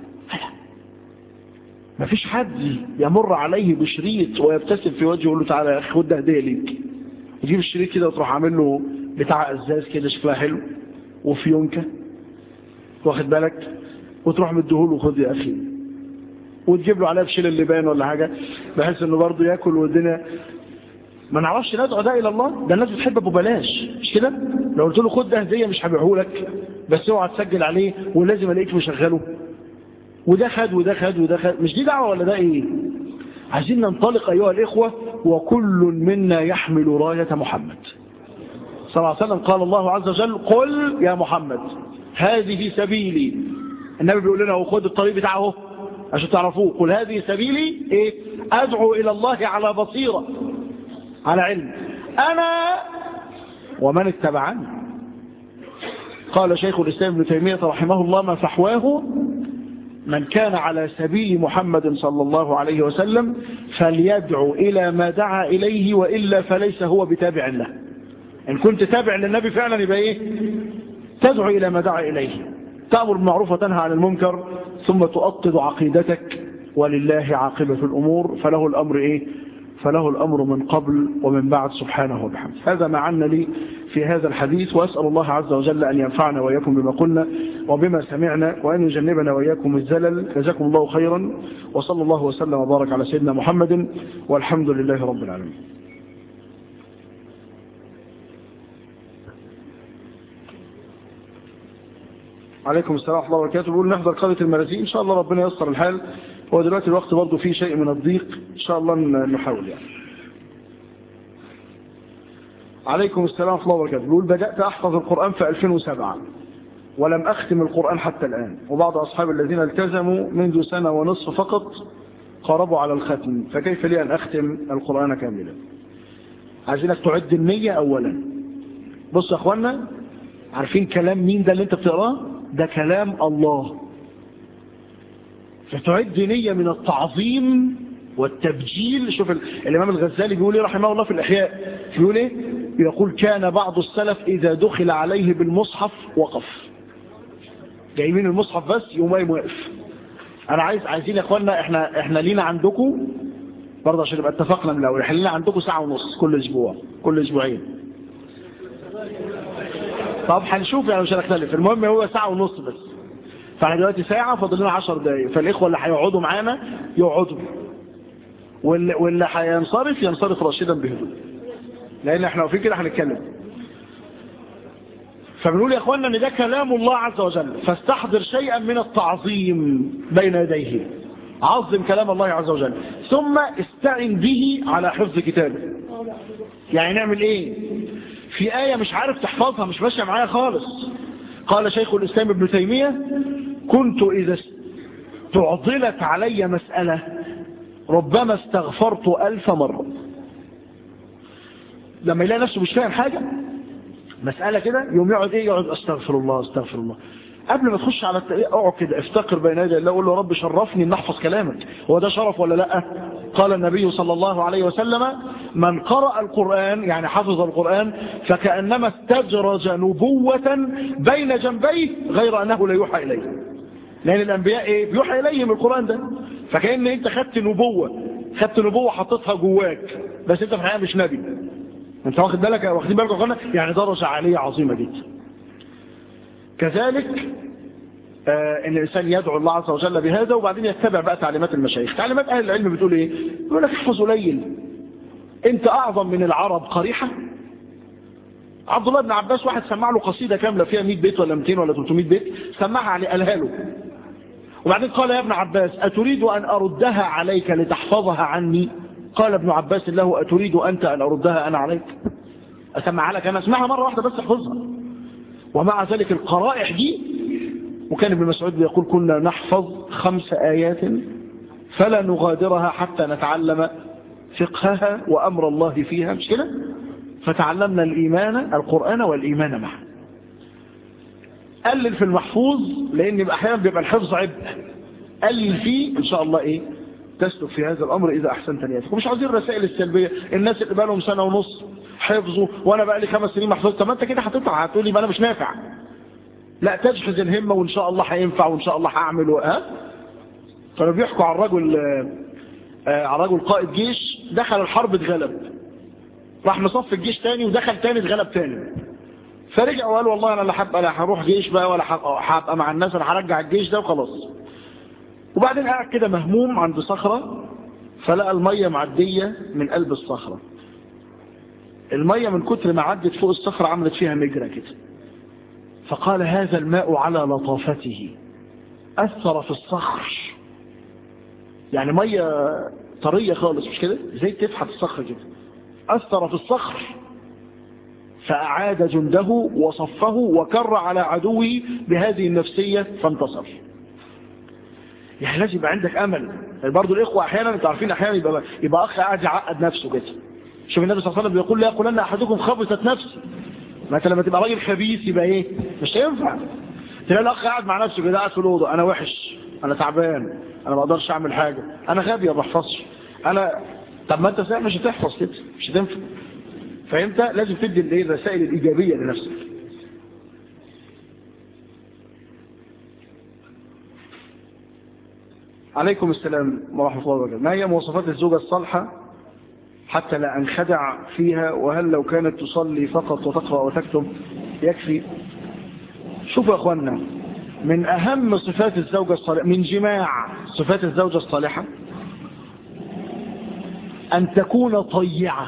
[SPEAKER 2] مفيش حد يمر عليه بشريط ويبتسم في وجهه ويقول له تعالى يا اخي خد ده هديه ليك يجيب الشريط كده وتروح عامل له بتاع ازاز كده شكلها حلو وفيونكه واخد بالك وتروح مديهوله خد يا اخي وتجيب له عليها بشيل اللبان ولا حاجه بحيث انه برضه ياكل والدنيا ما نعرفش ندعو ده الى الله ده الناس بتحب ابو بلاش مش كده لو قلت له خد ده هديه مش هبيعه لك بس اوعى تسجل عليه ولازم الاقيك مشغله وده خد وده خد وده خد مش دي دعوه ولا ده ايه عايزين ننطلق ايها الاخوه وكل منا يحمل رايه محمد صلى الله عليه وسلم قال الله عز وجل قل يا محمد هذه سبيلي النبي بيقول لنا هو خد الطريق بتاعه اهو عشان تعرفوه قل هذه سبيلي ايه ادعو الى الله على بصيره على علم أنا ومن اتبعني قال شيخ الإسلام ابن تيمية رحمه الله ما فحواه من كان على سبيل محمد صلى الله عليه وسلم فليدعو إلى ما دعا إليه وإلا فليس هو بتابع له إن كنت تابع للنبي فعلا يبقى إيه تدعو إلى ما دعا إليه تأمر بالمعروف وتنهى عن المنكر ثم تؤطد عقيدتك ولله عاقبة الأمور فله الأمر إيه فله الأمر من قبل ومن بعد سبحانه وبحمده هذا ما عنا لي في هذا الحديث وأسأل الله عز وجل أن ينفعنا وإياكم بما قلنا وبما سمعنا وأن يجنبنا وإياكم الزلل جزاكم الله خيرا وصلى الله وسلم وبارك على سيدنا محمد والحمد لله رب العالمين عليكم السلام ورحمة الله وبركاته بيقول نحضر قادة المرازي إن شاء الله ربنا ييسر الحال هو دلوقتي الوقت برضه فيه شيء من الضيق إن شاء الله نحاول يعني عليكم السلام ورحمة الله وبركاته بيقول بدأت أحفظ القرآن في 2007 ولم أختم القرآن حتى الآن وبعض أصحاب الذين التزموا منذ سنة ونصف فقط قربوا على الختم فكيف لي أن أختم القرآن كاملا عايزينك تعد النية أولا بص يا أخوانا عارفين كلام مين ده اللي انت بتقراه ده كلام الله فتعد نية من التعظيم والتبجيل شوف الإمام الغزالي بيقول ايه رحمه الله في الإحياء بيقول ايه يقول كان بعض السلف إذا دخل عليه بالمصحف وقف جايبين المصحف بس يوم قايم واقف انا عايز عايزين يا اخوانا احنا احنا لينا عندكم برضه عشان نبقى اتفقنا من الاول احنا لينا عندكم ساعه ونص كل اسبوع كل اسبوعين طب هنشوف يعني مش هنختلف المهم هو ساعه ونص بس فاحنا دلوقتي ساعه فاضل لنا 10 دقايق فالاخوه اللي هيقعدوا معانا يقعدوا واللي, واللي هينصرف ينصرف راشدا بهدوء لان احنا في كده هنتكلم فبنقول يا اخوانا ان ده كلام الله عز وجل فاستحضر شيئا من التعظيم بين يديه عظم كلام الله عز وجل ثم استعن به على حفظ كتابه يعني نعمل ايه في آية مش عارف تحفظها مش ماشية معايا خالص قال شيخ الإسلام ابن تيمية كنت إذا تعضلت علي مسألة ربما استغفرت ألف مرة لما يلاقي نفسه مش فاهم حاجة مسألة كده يوم يقعد ايه يقعد استغفر الله استغفر الله قبل ما تخش على التقرير اقعد كده افتقر بين يدي الله قول له رب شرفني ان احفظ كلامك هو ده شرف ولا لا قال النبي صلى الله عليه وسلم من قرأ القرآن يعني حفظ القرآن فكأنما استجرج نبوة بين جنبيه غير أنه لا يوحى إليه لأن الأنبياء إيه بيوحى إليهم القرآن ده فكأن أنت خدت نبوة خدت نبوة حطيتها جواك بس أنت في الحقيقة مش نبي أنت واخد بالك واخدين بالك أخوانا يعني درجة عالية عظيمة جدا كذلك آه ان الانسان يدعو الله عز وجل بهذا وبعدين يتبع بقى تعليمات المشايخ تعليمات اهل العلم بتقول ايه يقول لك احفظ قليل انت اعظم من العرب قريحة عبد الله بن عباس واحد سمع له قصيدة كاملة فيها 100 بيت ولا 200 ولا 300 بيت سمعها عليه قالها له وبعدين قال يا ابن عباس أتريد أن أردها عليك لتحفظها عني قال ابن عباس له أتريد أنت أن أردها أنا عليك أسمعها لك أنا أسمعها مرة واحدة بس احفظها ومع ذلك القرائح دي وكان ابن مسعود يقول كنا نحفظ خمس آيات فلا نغادرها حتى نتعلم فقهها وأمر الله فيها مش كده فتعلمنا الإيمان القرآن والإيمان معا قلل في المحفوظ لأن أحيانا بيبقى الحفظ عبء قلل فيه إن شاء الله إيه تسلك في هذا الأمر إذا أحسنت نيتك ومش عاوزين الرسائل السلبية الناس اللي بقى لهم سنة ونص حفظوا وأنا بقى لي خمس سنين محفوظ طب ما أنت كده هتطلع هتقول لي ما أنا مش نافع لا تجهز الهمة وإن شاء الله هينفع وإن شاء الله هعمل ها كانوا بيحكوا عن رجل آه عن رجل قائد جيش دخل الحرب اتغلب راح مصف الجيش تاني ودخل تاني اتغلب تاني فرجع وقال والله انا لا هبقى لا هروح جيش بقى ولا هبقى مع الناس انا هرجع الجيش ده وخلاص وبعدين قاعد كده مهموم عند صخرة فلقى المية معدية من قلب الصخرة المية من كتر ما عدت فوق الصخرة عملت فيها مجرى كده فقال هذا الماء على لطافته أثر في الصخر يعني مية طرية خالص مش كده زي تفحت الصخر كده أثر في الصخر فأعاد جنده وصفه وكر على عدوه بهذه النفسية فانتصر يعني لازم يبقى عندك أمل برضو الإخوة أحيانا انتوا عارفين أحيانا يبقى, يبقى أخ قاعد يعقد نفسه كده شوف النبي صلى الله عليه وسلم بيقول لا يقولن أحدكم خبثت نفسي ما انت لما تبقى راجل خبيث يبقى ايه مش هينفع تلاقي الاخ قاعد مع نفسه كده قاعد في الاوضه انا وحش انا تعبان انا ما اقدرش اعمل حاجه انا غبي ما بحفظش انا طب ما انت ساعة مش هتحفظ كده مش هتنفع فانت لازم تدي الايه الرسائل الايجابيه لنفسك عليكم السلام ورحمه الله وبركاته ما هي مواصفات الزوجه الصالحه حتى لا انخدع فيها وهل لو كانت تصلي فقط وتقرأ وتكتب يكفي شوفوا يا اخوانا من اهم صفات الزوجة الصالحة من جماع صفات الزوجة الصالحة ان تكون طيعة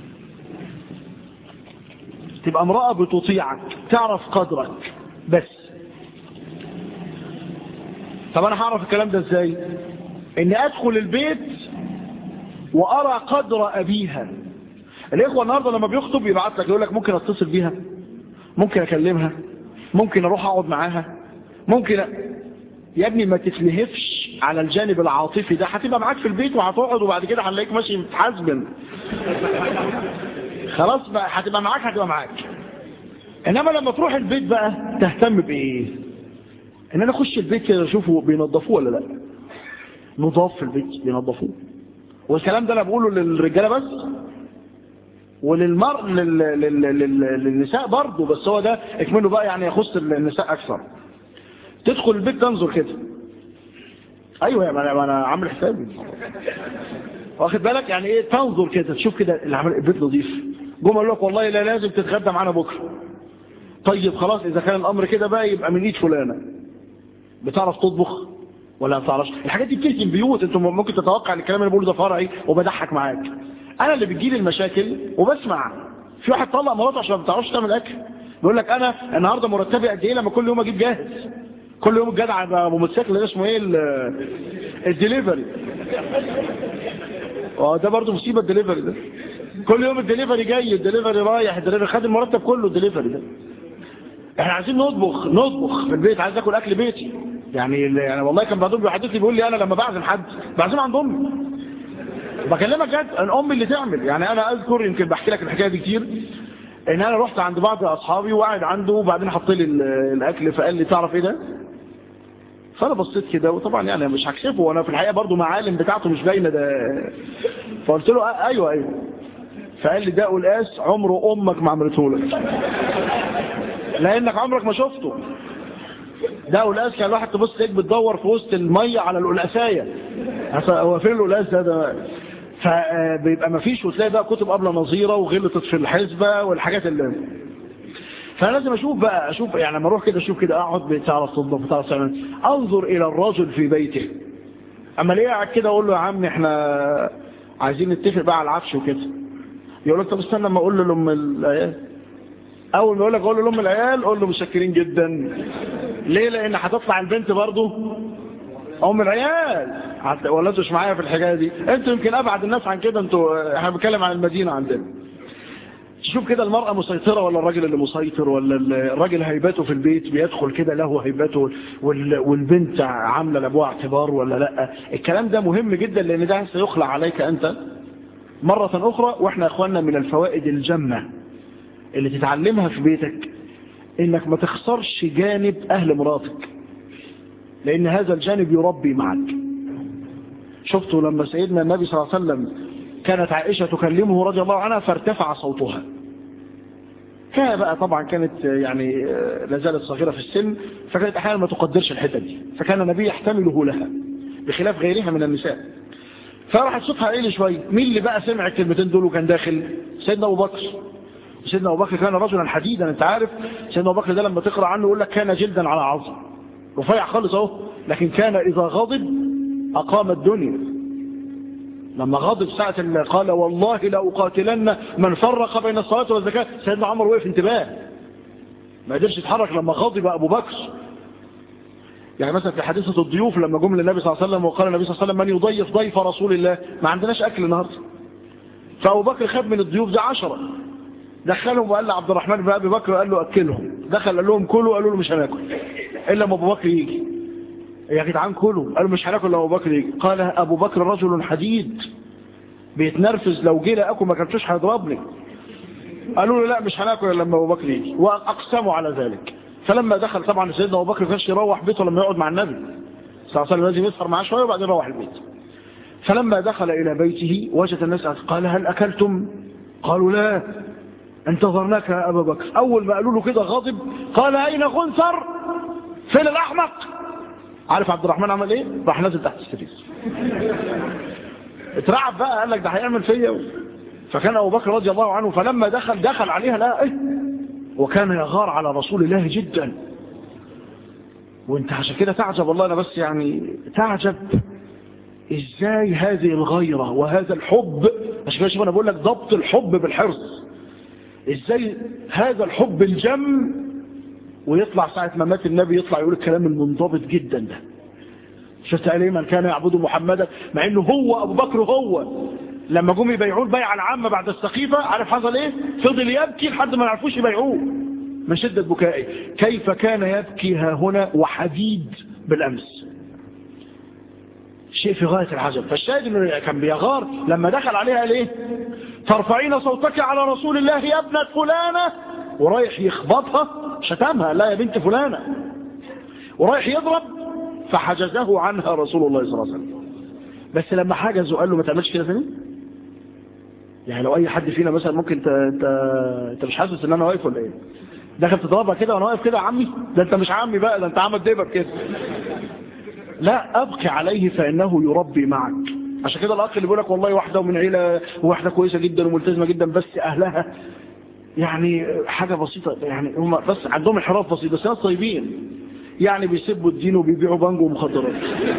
[SPEAKER 2] تبقى امرأة بتطيعك تعرف قدرك بس طب انا هعرف الكلام ده ازاي ان ادخل البيت وارى قدر ابيها الاخوه النهارده لما بيخطب يبعت لك يقول لك ممكن اتصل بيها ممكن اكلمها ممكن اروح اقعد معاها ممكن أ... يا ابني ما تتلهفش على الجانب العاطفي ده هتبقى معاك في البيت وهتقعد وبعد كده هنلاقيك ماشي متحزبن خلاص بقى هتبقى معاك هتبقى معاك انما لما تروح البيت بقى تهتم بايه ان انا اخش البيت كده اشوفه بينظفوه ولا لا نضاف في البيت بينظفوه والكلام ده انا بقوله للرجاله بس وللمر لل... لل... لل... للنساء برضه بس هو ده اكمله بقى يعني يخص النساء اكثر تدخل البيت تنظر كده ايوه يا ما انا عامل حسابي واخد بالك يعني ايه تنظر كده تشوف كده العمل البيت نظيف جم قال لك والله لا لازم تتغدى معانا بكره طيب خلاص اذا كان الامر كده بقى يبقى من ايد فلانه بتعرف تطبخ ولا ما تعرفش الحاجات دي بتهدم بيوت انتم ممكن تتوقع ان الكلام اللي بقوله ده فرعي وبضحك معاك انا اللي بتجيلي المشاكل وبسمع في واحد طلق مراته عشان ما بتعرفش تعمل اكل بيقول لك انا النهارده مرتبي قد ايه لما كل يوم اجيب جاهز كل يوم الجدع ابو موتوسيكل ده اسمه ايه ال- الدليفري اه ده برضه مصيبه الدليفري ده كل يوم الدليفري جاي الدليفري رايح الدليفري خد المرتب كله الدليفري ده احنا عايزين نطبخ نطبخ في البيت عايز اكل اكل بيتي يعني يعني والله كان بعضهم بيحدث لي بيقول لي انا لما بعزم حد بعزم عند امي بكلمك جد ان امي اللي تعمل يعني انا اذكر يمكن بحكي لك الحكايه دي كتير ان انا رحت عند بعض اصحابي وقاعد عنده وبعدين حط لي ال- الاكل فقال لي تعرف ايه ده فانا بصيت كده وطبعا يعني مش هكشفه وانا في الحقيقه برضو معالم بتاعته مش باينه ده فقلت له آه، ايوه ايوه فقال لي ده قلقاس عمره امك ما عملته لك لانك عمرك ما شفته ده قلقاس كان الواحد تبص تلاقيك بتدور في وسط الميه على القلقاسايه أصل هو فين القلقاس ده ده فبيبقى ما فيش وتلاقي بقى كتب قبل نظيره وغلطت في الحسبه والحاجات اللي فانا لازم اشوف بقى اشوف يعني لما اروح كده اشوف كده اقعد بتعرف تطبخ بتعرف تعمل انظر الى الرجل في بيته اما ليه قاعد كده اقول له يا عم احنا عايزين نتفق بقى على العفش وكده يقول لك طب استنى اما اقول له لام العيال اول ما يقول لك اقول له لام العيال قول له متشكرين جدا ليه لان هتطلع البنت برضه ام العيال هت- ولا انتوا مش معايا في الحكايه دي انتوا يمكن ابعد الناس عن كده انتوا احنا بنتكلم عن المدينه عندنا تشوف كده المرأة مسيطرة ولا الراجل اللي مسيطر ولا الراجل هيبته في البيت بيدخل كده له هيبته وال- والبنت عاملة لأبوها اعتبار ولا لا الكلام ده مهم جدا لأن ده سيخلع عليك أنت مرة أخرى وإحنا يا أخواننا من الفوائد الجمة اللي تتعلمها في بيتك إنك ما تخسرش جانب أهل مراتك لأن هذا الجانب يربي معك شفتوا لما سيدنا النبي صلى الله عليه وسلم كانت عائشة تكلمه رضي الله عنها فارتفع صوتها كان بقى طبعا كانت يعني آه، لا زالت صغيرة في السن فكانت أحيانا ما تقدرش الحتة دي فكان النبي يحتمله لها بخلاف غيرها من النساء فراحت صوتها عالي شوية مين اللي بقى سمع الكلمتين دول وكان داخل سيدنا أبو بكر سيدنا أبو بكر كان رجلا حديدا أنت عارف سيدنا أبو بكر ده لما تقرأ عنه يقول لك كان جلدا على عظم رفيع خالص أهو لكن كان إذا غضب أقام الدنيا لما غضب ساعة اللي قال والله لأقاتلن من فرق بين الصلاة والزكاة سيدنا عمر وقف انتباه ما قدرش يتحرك لما غضب أبو بكر يعني مثلا في حادثة الضيوف لما جم للنبي صلى الله عليه وسلم وقال النبي صلى الله عليه وسلم من يضيف ضيف رسول الله ما عندناش أكل النهاردة فأبو بكر خد من الضيوف ده عشرة دخلهم وقال لعبد الرحمن بن أبي بكر قال له أكلهم دخل قال لهم كلوا قالوا له مش هناكل إلا ما أبو بكر يجي يا جدعان كلوا قالوا مش هناكل لو أبو بكر يجي قال أبو بكر رجل حديد بيتنرفز لو جه لقاكم ما كنتوش هيضربني قالوا له لا مش هناكل الا لما ابو بكر يجي واقسموا على ذلك فلما دخل طبعا سيدنا ابو بكر ما كانش يروح بيته لما يقعد مع النبي صلى الله عليه وسلم لازم يسهر معاه شويه وبعدين يروح البيت فلما دخل الى بيته وجد الناس قال هل اكلتم قالوا لا انتظرناك يا ابا بكر اول ما قالوا له كده غاضب قال اين غنثر فين الاحمق عارف عبد الرحمن عمل ايه راح نازل تحت السرير اترعب بقى قال لك ده هيعمل فيا فكان ابو بكر رضي الله عنه فلما دخل دخل عليها لا ايه وكان يغار على رسول الله جدا وانت عشان كده تعجب والله انا بس يعني تعجب ازاي هذه الغيرة وهذا الحب عشان كده شوف انا بقول لك ضبط الحب بالحرص ازاي هذا الحب الجم ويطلع ساعة ما مات النبي يطلع يقول الكلام المنضبط جدا ده شفت قال ايه من كان يعبد محمدا مع انه هو ابو بكر هو لما جم يبيعوه البيعه العامه بعد السقيفه عارف حصل ايه فضل يبكي لحد ما يعرفوش يبيعوه من شده بكائه كيف كان يبكي ها هنا وحديد بالامس شيء في غايه العجب فالشاهد انه كان بيغار لما دخل عليها قال ايه ترفعين صوتك على رسول الله يا ابنه فلانه ورايح يخبطها شتمها لا يا بنت فلانه ورايح يضرب فحجزه عنها رسول الله صلى الله عليه وسلم بس لما حجزه قال له ما تعملش كده ثاني يعني لو اي حد فينا مثلا ممكن انت انت انت مش حاسس ان انا واقف ولا ايه داخل تضربها كده وانا واقف كده يا عمي ده انت مش عمي بقى ده انت عمل ديبر كده لا ابقي عليه فانه يربي معك عشان كده الاخ اللي بيقول لك والله واحده ومن عيله وواحده كويسه جدا وملتزمه جدا بس اهلها يعني حاجه بسيطه يعني هم بس عندهم انحراف بسيط بس ناس طيبين يعني بيسبوا الدين وبيبيعوا بانجو ومخدرات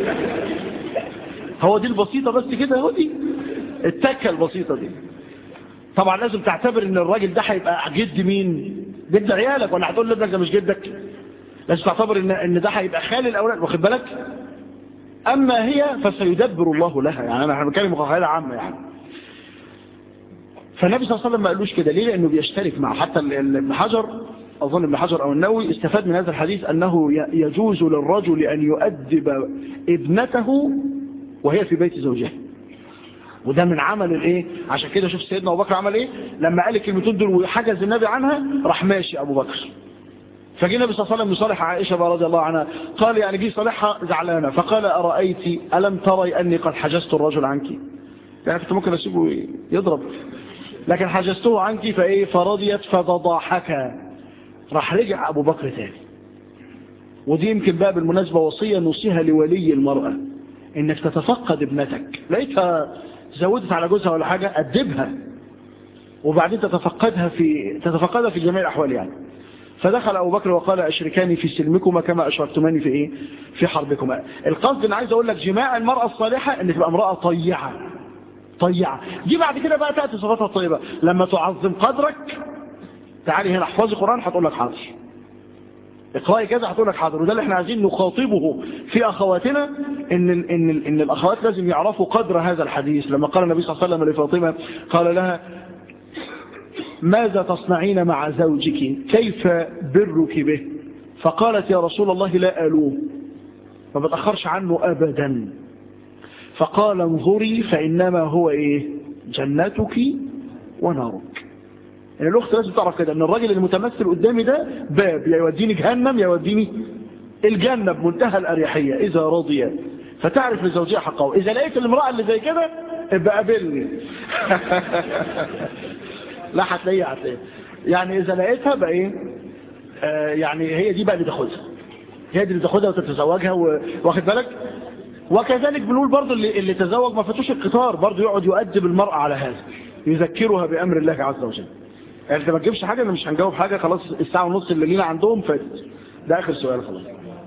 [SPEAKER 2] هو دي البسيطة بس كده هو دي التكة البسيطة دي طبعا لازم تعتبر ان الراجل ده هيبقى جد مين جد عيالك ولا هتقول لابنك ده مش جدك لازم تعتبر ان ان ده هيبقى خال الاولاد واخد بالك اما هي فسيدبر الله لها يعني انا بتكلم قاعده عامه يعني فالنبي صلى الله عليه وسلم ما قالوش كده ليه لانه بيشترك مع حتى ابن حجر اظن ابن حجر او النووي استفاد من هذا الحديث انه يجوز للرجل ان يؤدب ابنته وهي في بيت زوجها وده من عمل الايه عشان كده شوف سيدنا ابو بكر عمل ايه لما قال الكلمتين دول وحجز النبي عنها راح ماشي ابو بكر فجي النبي صلى الله عليه وسلم يصالح عائشه رضي الله عنها قال يعني جه صالحها زعلانه فقال ارايت الم تري اني قد حجزت الرجل عنك يعني كنت ممكن اسيبه يضرب لكن حجزته عنك فايه فرضيت فتضاحك راح رجع ابو بكر تاني ودي يمكن بقى بالمناسبه وصيه نوصيها لولي المراه انك تتفقد ابنتك لقيتها زودت على جوزها ولا حاجة أدبها وبعدين تتفقدها في تتفقدها في جميع الأحوال يعني فدخل أبو بكر وقال أشركاني في سلمكما كما أشركتماني في إيه في حربكما القصد أنا عايز أقول لك جماع المرأة الصالحة أن تبقى امرأة طيعة طيعة دي بعد كده بقى تأتي صفاتها الطيبة لما تعظم قدرك تعالي هنا احفظي قرآن هتقول لك حاضر اقرأي كذا هتقول لك حاضر وده اللي احنا عايزين نخاطبه في اخواتنا ان ال ان ال ان الاخوات لازم يعرفوا قدر هذا الحديث لما قال النبي صلى الله عليه وسلم لفاطمه قال لها ماذا تصنعين مع زوجك كيف برك به فقالت يا رسول الله لا الوه ما بتاخرش عنه ابدا فقال انظري فانما هو ايه جنتك ونارك يعني الاخت لازم تعرف كده ان الراجل المتمثل قدامي ده باب يا يوديني جهنم يا يوديني الجنة بمنتهى الاريحية اذا رضي فتعرف لزوجها حقه اذا لقيت المرأة اللي زي كده ابقى قابلني لا هتلاقيها هتلاقيها يعني اذا لقيتها بقى ايه آه يعني هي دي بقى اللي تاخدها هي دي اللي تاخدها وتتزوجها و... واخد بالك وكذلك بنقول برضو اللي, اللي تزوج ما فاتوش القطار برضو يقعد يؤدب المرأة على هذا يذكرها بأمر الله عز وجل يعني انت ما تجيبش حاجة انا مش هنجاوب حاجة خلاص الساعة ونص اللي لينا عندهم فاتت ده اخر سؤال خلاص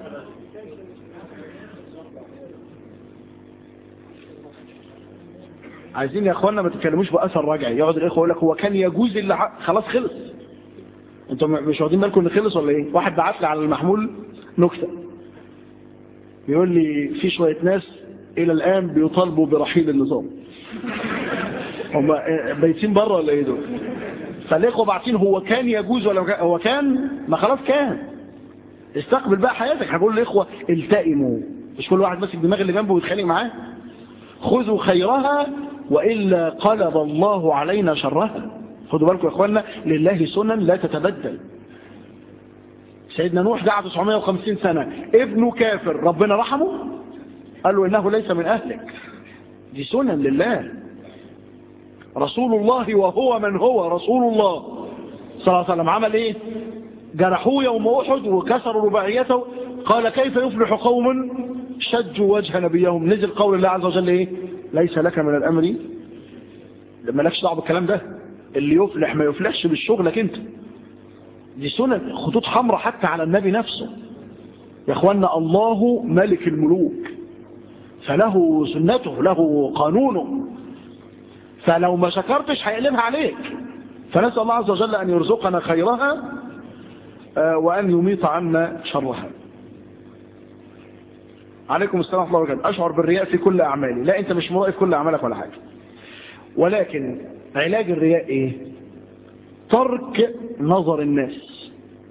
[SPEAKER 2] عايزين يا اخوانا ما تتكلموش باثر رجعي يقعد الاخوه يقول لك هو كان يجوز اللي ح... خلاص خلص انتوا مش واخدين بالكم ان خلص ولا ايه واحد بعت لي على المحمول نكته بيقول لي في شويه ناس الى الان بيطالبوا برحيل النظام هم بايتين بره ولا ايه دول فالاخوه باعتين هو كان يجوز ولا كان هو كان ما خلاص كان استقبل بقى حياتك احنا بنقول للاخوه التئموا مش كل واحد ماسك دماغ اللي جنبه ويتخانق معاه خذوا خيرها وإلا قلب الله علينا شرها خدوا بالكم يا اخوانا لله سنن لا تتبدل سيدنا نوح دعا 950 سنة ابنه كافر ربنا رحمه قال له إنه ليس من أهلك دي سنن لله رسول الله وهو من هو رسول الله صلى الله عليه وسلم عمل ايه جرحوه يوم أحد وكسروا رباعيته قال كيف يفلح قوم شجوا وجه نبيهم نزل قول الله عز وجل ايه ليس لك من الامر مالكش دعوه بالكلام ده اللي يفلح ما يفلحش بالشغلك انت دي سنن خطوط حمراء حتى على النبي نفسه يا اخوانا الله ملك الملوك فله سنته له قانونه فلو ما شكرتش هيقلبها عليك فنسأل الله عز وجل أن يرزقنا خيرها وأن يميط عنا شرها عليكم السلام ورحمة الله وبركاته أشعر بالرياء في كل أعمالي لا أنت مش مرائي في كل أعمالك ولا حاجة ولكن علاج الرياء إيه ترك نظر الناس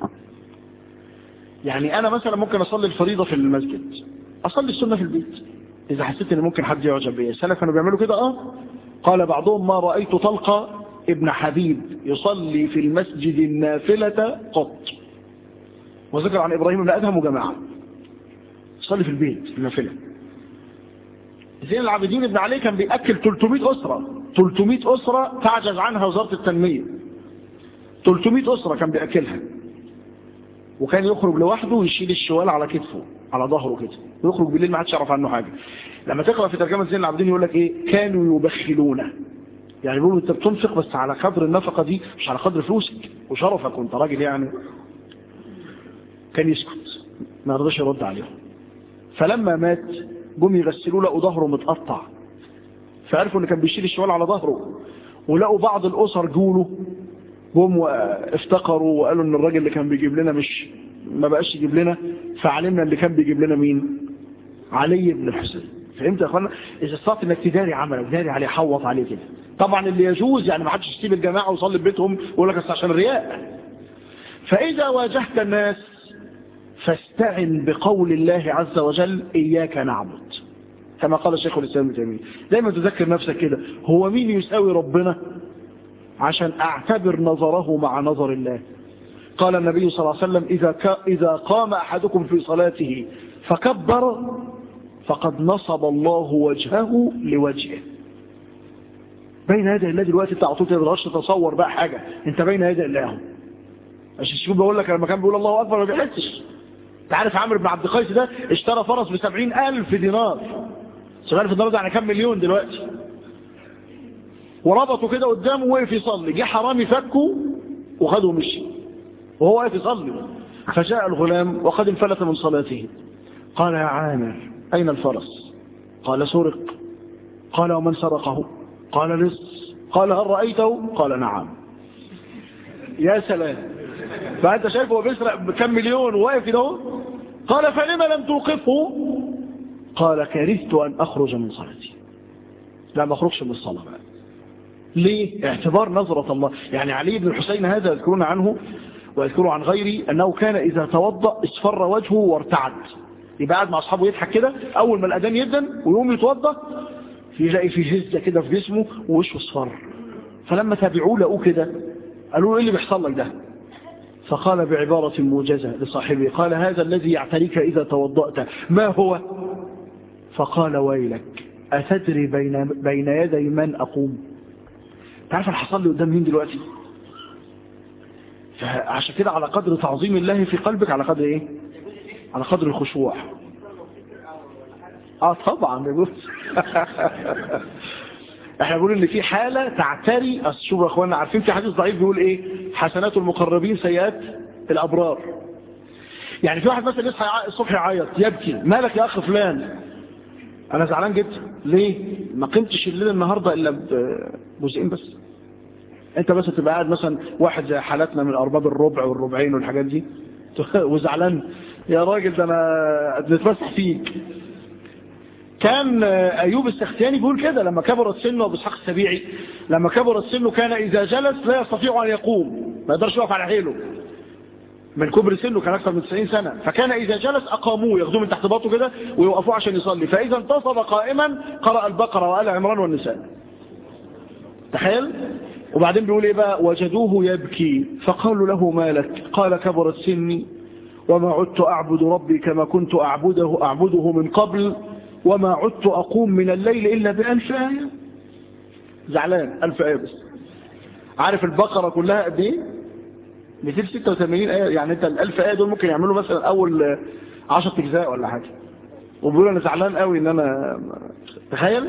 [SPEAKER 2] يعني أنا مثلا ممكن أصلي الفريضة في المسجد أصلي السنة في البيت إذا حسيت إن ممكن حد يعجب بيا السلف كانوا بيعملوا كده آه قال بعضهم ما رأيت طلقة ابن حبيب يصلي في المسجد النافلة قط وذكر عن إبراهيم بن أدهم وجماعة يصلي في البيت النافلة زين العابدين ابن علي كان بيأكل 300 أسرة 300 أسرة تعجز عنها وزارة التنمية 300 أسرة كان بيأكلها وكان يخرج لوحده ويشيل الشوال على كتفه على ظهره كده ويخرج بالليل ما حدش يعرف عنه حاجة لما تقرأ في ترجمة زين العابدين يقول لك ايه كانوا يبخلون يعني بيقولوا انت بتنفق بس على قدر النفقة دي مش على قدر فلوسك وشرفك وانت راجل يعني كان يسكت ما رضاش يرد عليهم فلما مات جم يغسلوه لقوا ظهره متقطع فعرفوا ان كان بيشيل الشوال على ظهره ولقوا بعض الاسر جوله جم وافتقروا وقالوا ان الراجل اللي كان بيجيب لنا مش ما بقاش يجيب لنا فعلمنا اللي كان بيجيب لنا مين علي بن الحسين فهمت يا اخوانا اذا استطعت انك تداري عمله تداري عليه حوط عليه كده طبعا اللي يجوز يعني ما حدش يسيب الجماعه ويصلي في بيتهم ويقول لك أصل عشان الرياء فاذا واجهت الناس فاستعن بقول الله عز وجل اياك نعبد كما قال الشيخ الاسلام ابن تيميه دايما تذكر نفسك كده هو مين يساوي ربنا عشان اعتبر نظره مع نظر الله قال النبي صلى الله عليه وسلم إذا, ك... إذا قام أحدكم في صلاته فكبر فقد نصب الله وجهه لوجهه بين يدي الله دلوقتي انت عطوت تقدرش تتصور بقى حاجة انت بين يدي الله عشان شوف بقول لك لما كان بيقول الله أكبر ما بيحسش انت عارف عمرو بن عبد القيس ده اشترى فرس بسبعين ألف دينار سبعين ألف دينار ده يعني كام مليون دلوقتي وربطه كده قدامه وقف يصلي جه حرامي فكه وخده ومشي وهو واقف يصلي فجاء الغلام وقد انفلت من صلاته قال يا عامر أين الفرس قال سرق قال ومن سرقه قال لص قال هل رأيته قال نعم يا سلام فأنت شايفه هو بيسرق بكم مليون وواقف كده قال فلما لم توقفه قال كرهت أن أخرج من صلاتي لا ما أخرجش من الصلاة بقى ليه اعتبار نظرة الله يعني علي بن الحسين هذا يذكرون عنه ويذكر عن غيري أنه كان إذا توضأ اصفر وجهه وارتعد يبقى قاعد مع أصحابه يضحك كده أول ما الأذان يدن ويقوم يتوضأ يلاقي في هزة كده في جسمه ووشه اصفر فلما تابعوه لقوه كده قالوا له إيه اللي بيحصل لك ده فقال بعبارة موجزة لصاحبه قال هذا الذي يعتريك إذا توضأت ما هو فقال ويلك أتدري بين, بين يدي من أقوم تعرف اللي حصل لي قدام مين دلوقتي فعشان كده على قدر تعظيم الله في قلبك على قدر ايه على قدر الخشوع اه طبعا يقول احنا بنقول ان في حالة تعتري اصل شوفوا يا اخوانا عارفين في حديث ضعيف بيقول ايه حسنات المقربين سيئات الابرار يعني في واحد مثلا يصحى الصبح يعيط يبكي مالك يا اخ فلان انا زعلان جدا ليه ما قمتش الليل النهارده الا بجزئين بس انت بس تبقى قاعد مثلا واحد زي حالاتنا من ارباب الربع والربعين والحاجات دي وزعلان يا راجل ده انا بنتمسح فيك كان ايوب السختياني بيقول كده لما كبرت سنه ابو اسحاق السبيعي لما كبرت سنه كان اذا جلس لا يستطيع ان يقوم ما يقدرش يقف على حيله من كبر سنه كان اكثر من 90 سنه فكان اذا جلس اقاموه ياخذوه من تحت باطه كده ويوقفوه عشان يصلي فاذا انتصب قائما قرأ البقره وآل عمران والنساء تخيل وبعدين بيقول ايه بقى وجدوه يبكي فقالوا له مالك قال كبرت سني وما عدت أعبد ربي كما كنت أعبده, أعبده من قبل وما عدت أقوم من الليل إلا بألف آية زعلان ألف آية بس عارف البقرة كلها قد ايه 286 آية يعني انت الألف آية دول ممكن يعملوا مثلا أول 10 أجزاء ولا حاجة وبيقول أنا زعلان قوي إن أنا تخيل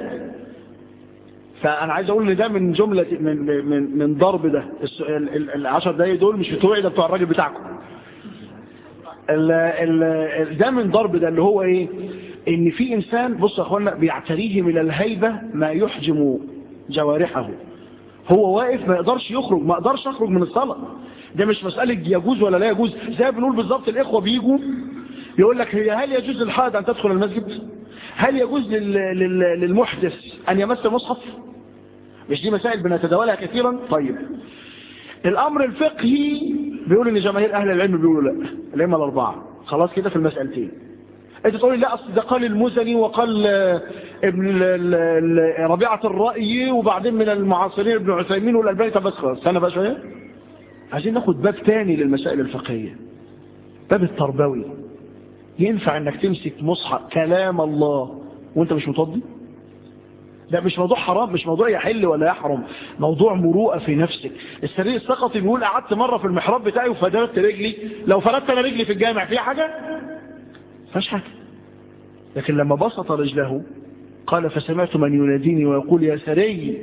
[SPEAKER 2] فانا عايز اقول ان ده من جمله من من من ضرب ده العشر دقايق دول مش بتوعي ده بتوع الراجل بتاعكم ال ال ده من ضرب ده اللي هو ايه ان في انسان بص يا اخوانا بيعتريه من الهيبه ما يحجم جوارحه هو واقف ما يقدرش يخرج ما يقدرش يخرج من الصلاه ده مش مساله يجوز ولا لا يجوز زي ما بنقول بالظبط الاخوه بيجوا يقول لك هي هل يجوز للحائض ان تدخل المسجد هل يجوز لل... لل... للمحدث ان يمس المصحف مش دي مسائل بنتداولها كثيرا طيب الامر الفقهي بيقول ان جماهير اهل العلم بيقولوا لا الائمه الاربعه خلاص كده في المسالتين انت تقول لا اصل ده قال المزني وقال ابن ربيعه الراي وبعدين من المعاصرين ابن عثيمين والالباني طب بس خلاص استنى بقى شويه عايزين ناخد باب تاني للمسائل الفقهيه باب التربوي ينفع انك تمسك مصحف كلام الله وانت مش متوضي ده مش موضوع حرام مش موضوع يحل ولا يحرم موضوع مروءة في نفسك السرير السقطي بيقول قعدت مرة في المحراب بتاعي وفردت رجلي لو فردت انا رجلي في الجامع في حاجة فاش حاجة لكن لما بسط رجله قال فسمعت من يناديني ويقول يا سري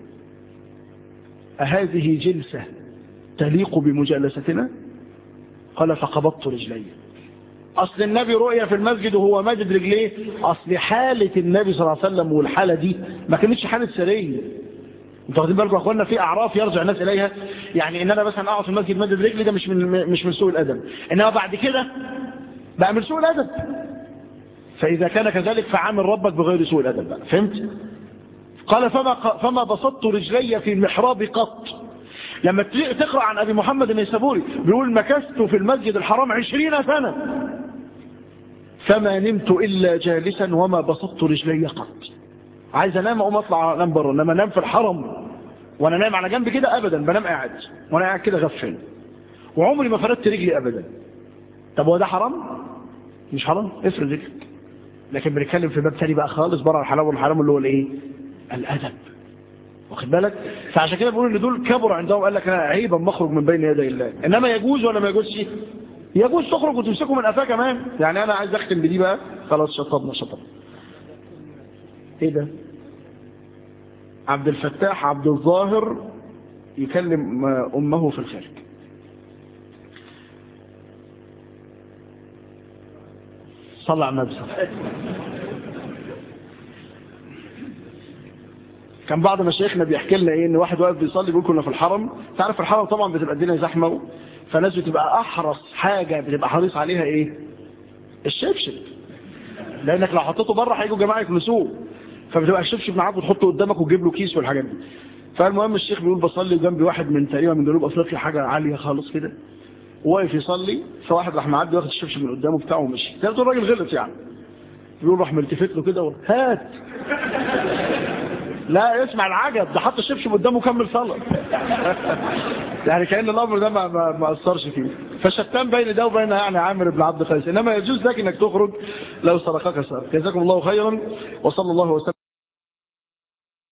[SPEAKER 2] أهذه جلسة تليق بمجالستنا قال فقبضت رجلي اصل النبي رؤيا في المسجد وهو ماجد رجليه اصل حالة النبي صلى الله عليه وسلم والحالة دي ما كانتش حالة سرية انتوا واخدين بالكم يا اخوانا في اعراف يرجع الناس اليها يعني ان انا مثلا اقعد في المسجد ماجد رجلي ده مش من مش من سوء الادب انما بعد كده بقى من سوء الادب فاذا كان كذلك فعامل ربك بغير سوء الادب بقى فهمت قال فما فما بسطت رجلي في المحراب قط لما تقرأ عن أبي محمد النيسابوري بيقول مكثت في المسجد الحرام عشرين سنة فما نمت إلا جالسا وما بسطت رجلي قط عايز انام اقوم اطلع انام بره انما انام في الحرم وانا نايم على جنب كده ابدا بنام قاعد وانا قاعد كده غفل وعمري ما فردت رجلي ابدا طب هو ده حرام مش حرام افرد رجلك لكن بنتكلم في باب تاني بقى خالص بره الحلال والحرام اللي هو الايه الادب واخد بالك فعشان كده بيقولوا ان دول كبروا عندهم قال لك انا عيب اما اخرج من بين يدي الله انما يجوز ولا ما يجوزش يجوز تخرج وتمسكه من قفاه كمان يعني انا عايز اختم بدي بقى خلاص شطبنا شطبنا ايه ده عبد الفتاح عبد الظاهر يكلم امه في الخارج صلى على النبي كان بعض مشايخنا بيحكي لنا ايه ان واحد واقف بيصلي بيقول كنا في الحرم تعرف الحرم طبعا بتبقى الدنيا زحمه فالناس بتبقى احرص حاجه بتبقى حريص عليها ايه الشبشب لانك لو حطيته بره هيجوا جماعه يكنسوه فبتبقى الشبشب معاك وتحطه قدامك وتجيب له كيس والحاجات دي فالمهم الشيخ بيقول بصلي جنبي واحد من تقريبا من جنوب افريقيا حاجه عاليه خالص كده واقف يصلي فواحد راح معدي واخد الشبشب من قدامه بتاعه ومشي ده الراجل غلط يعني بيقول راح ملتفت له كده هات لا اسمع العجب ده حط الشبشب قدامه وكمل صلاه يعني كان الامر ده ما ما, ما اثرش فيه فشتان بين ده وبين يعني عامر بن عبد قيس انما يجوز لك انك تخرج لو سرقك سرق جزاكم الله خيرا وصلى الله وسلم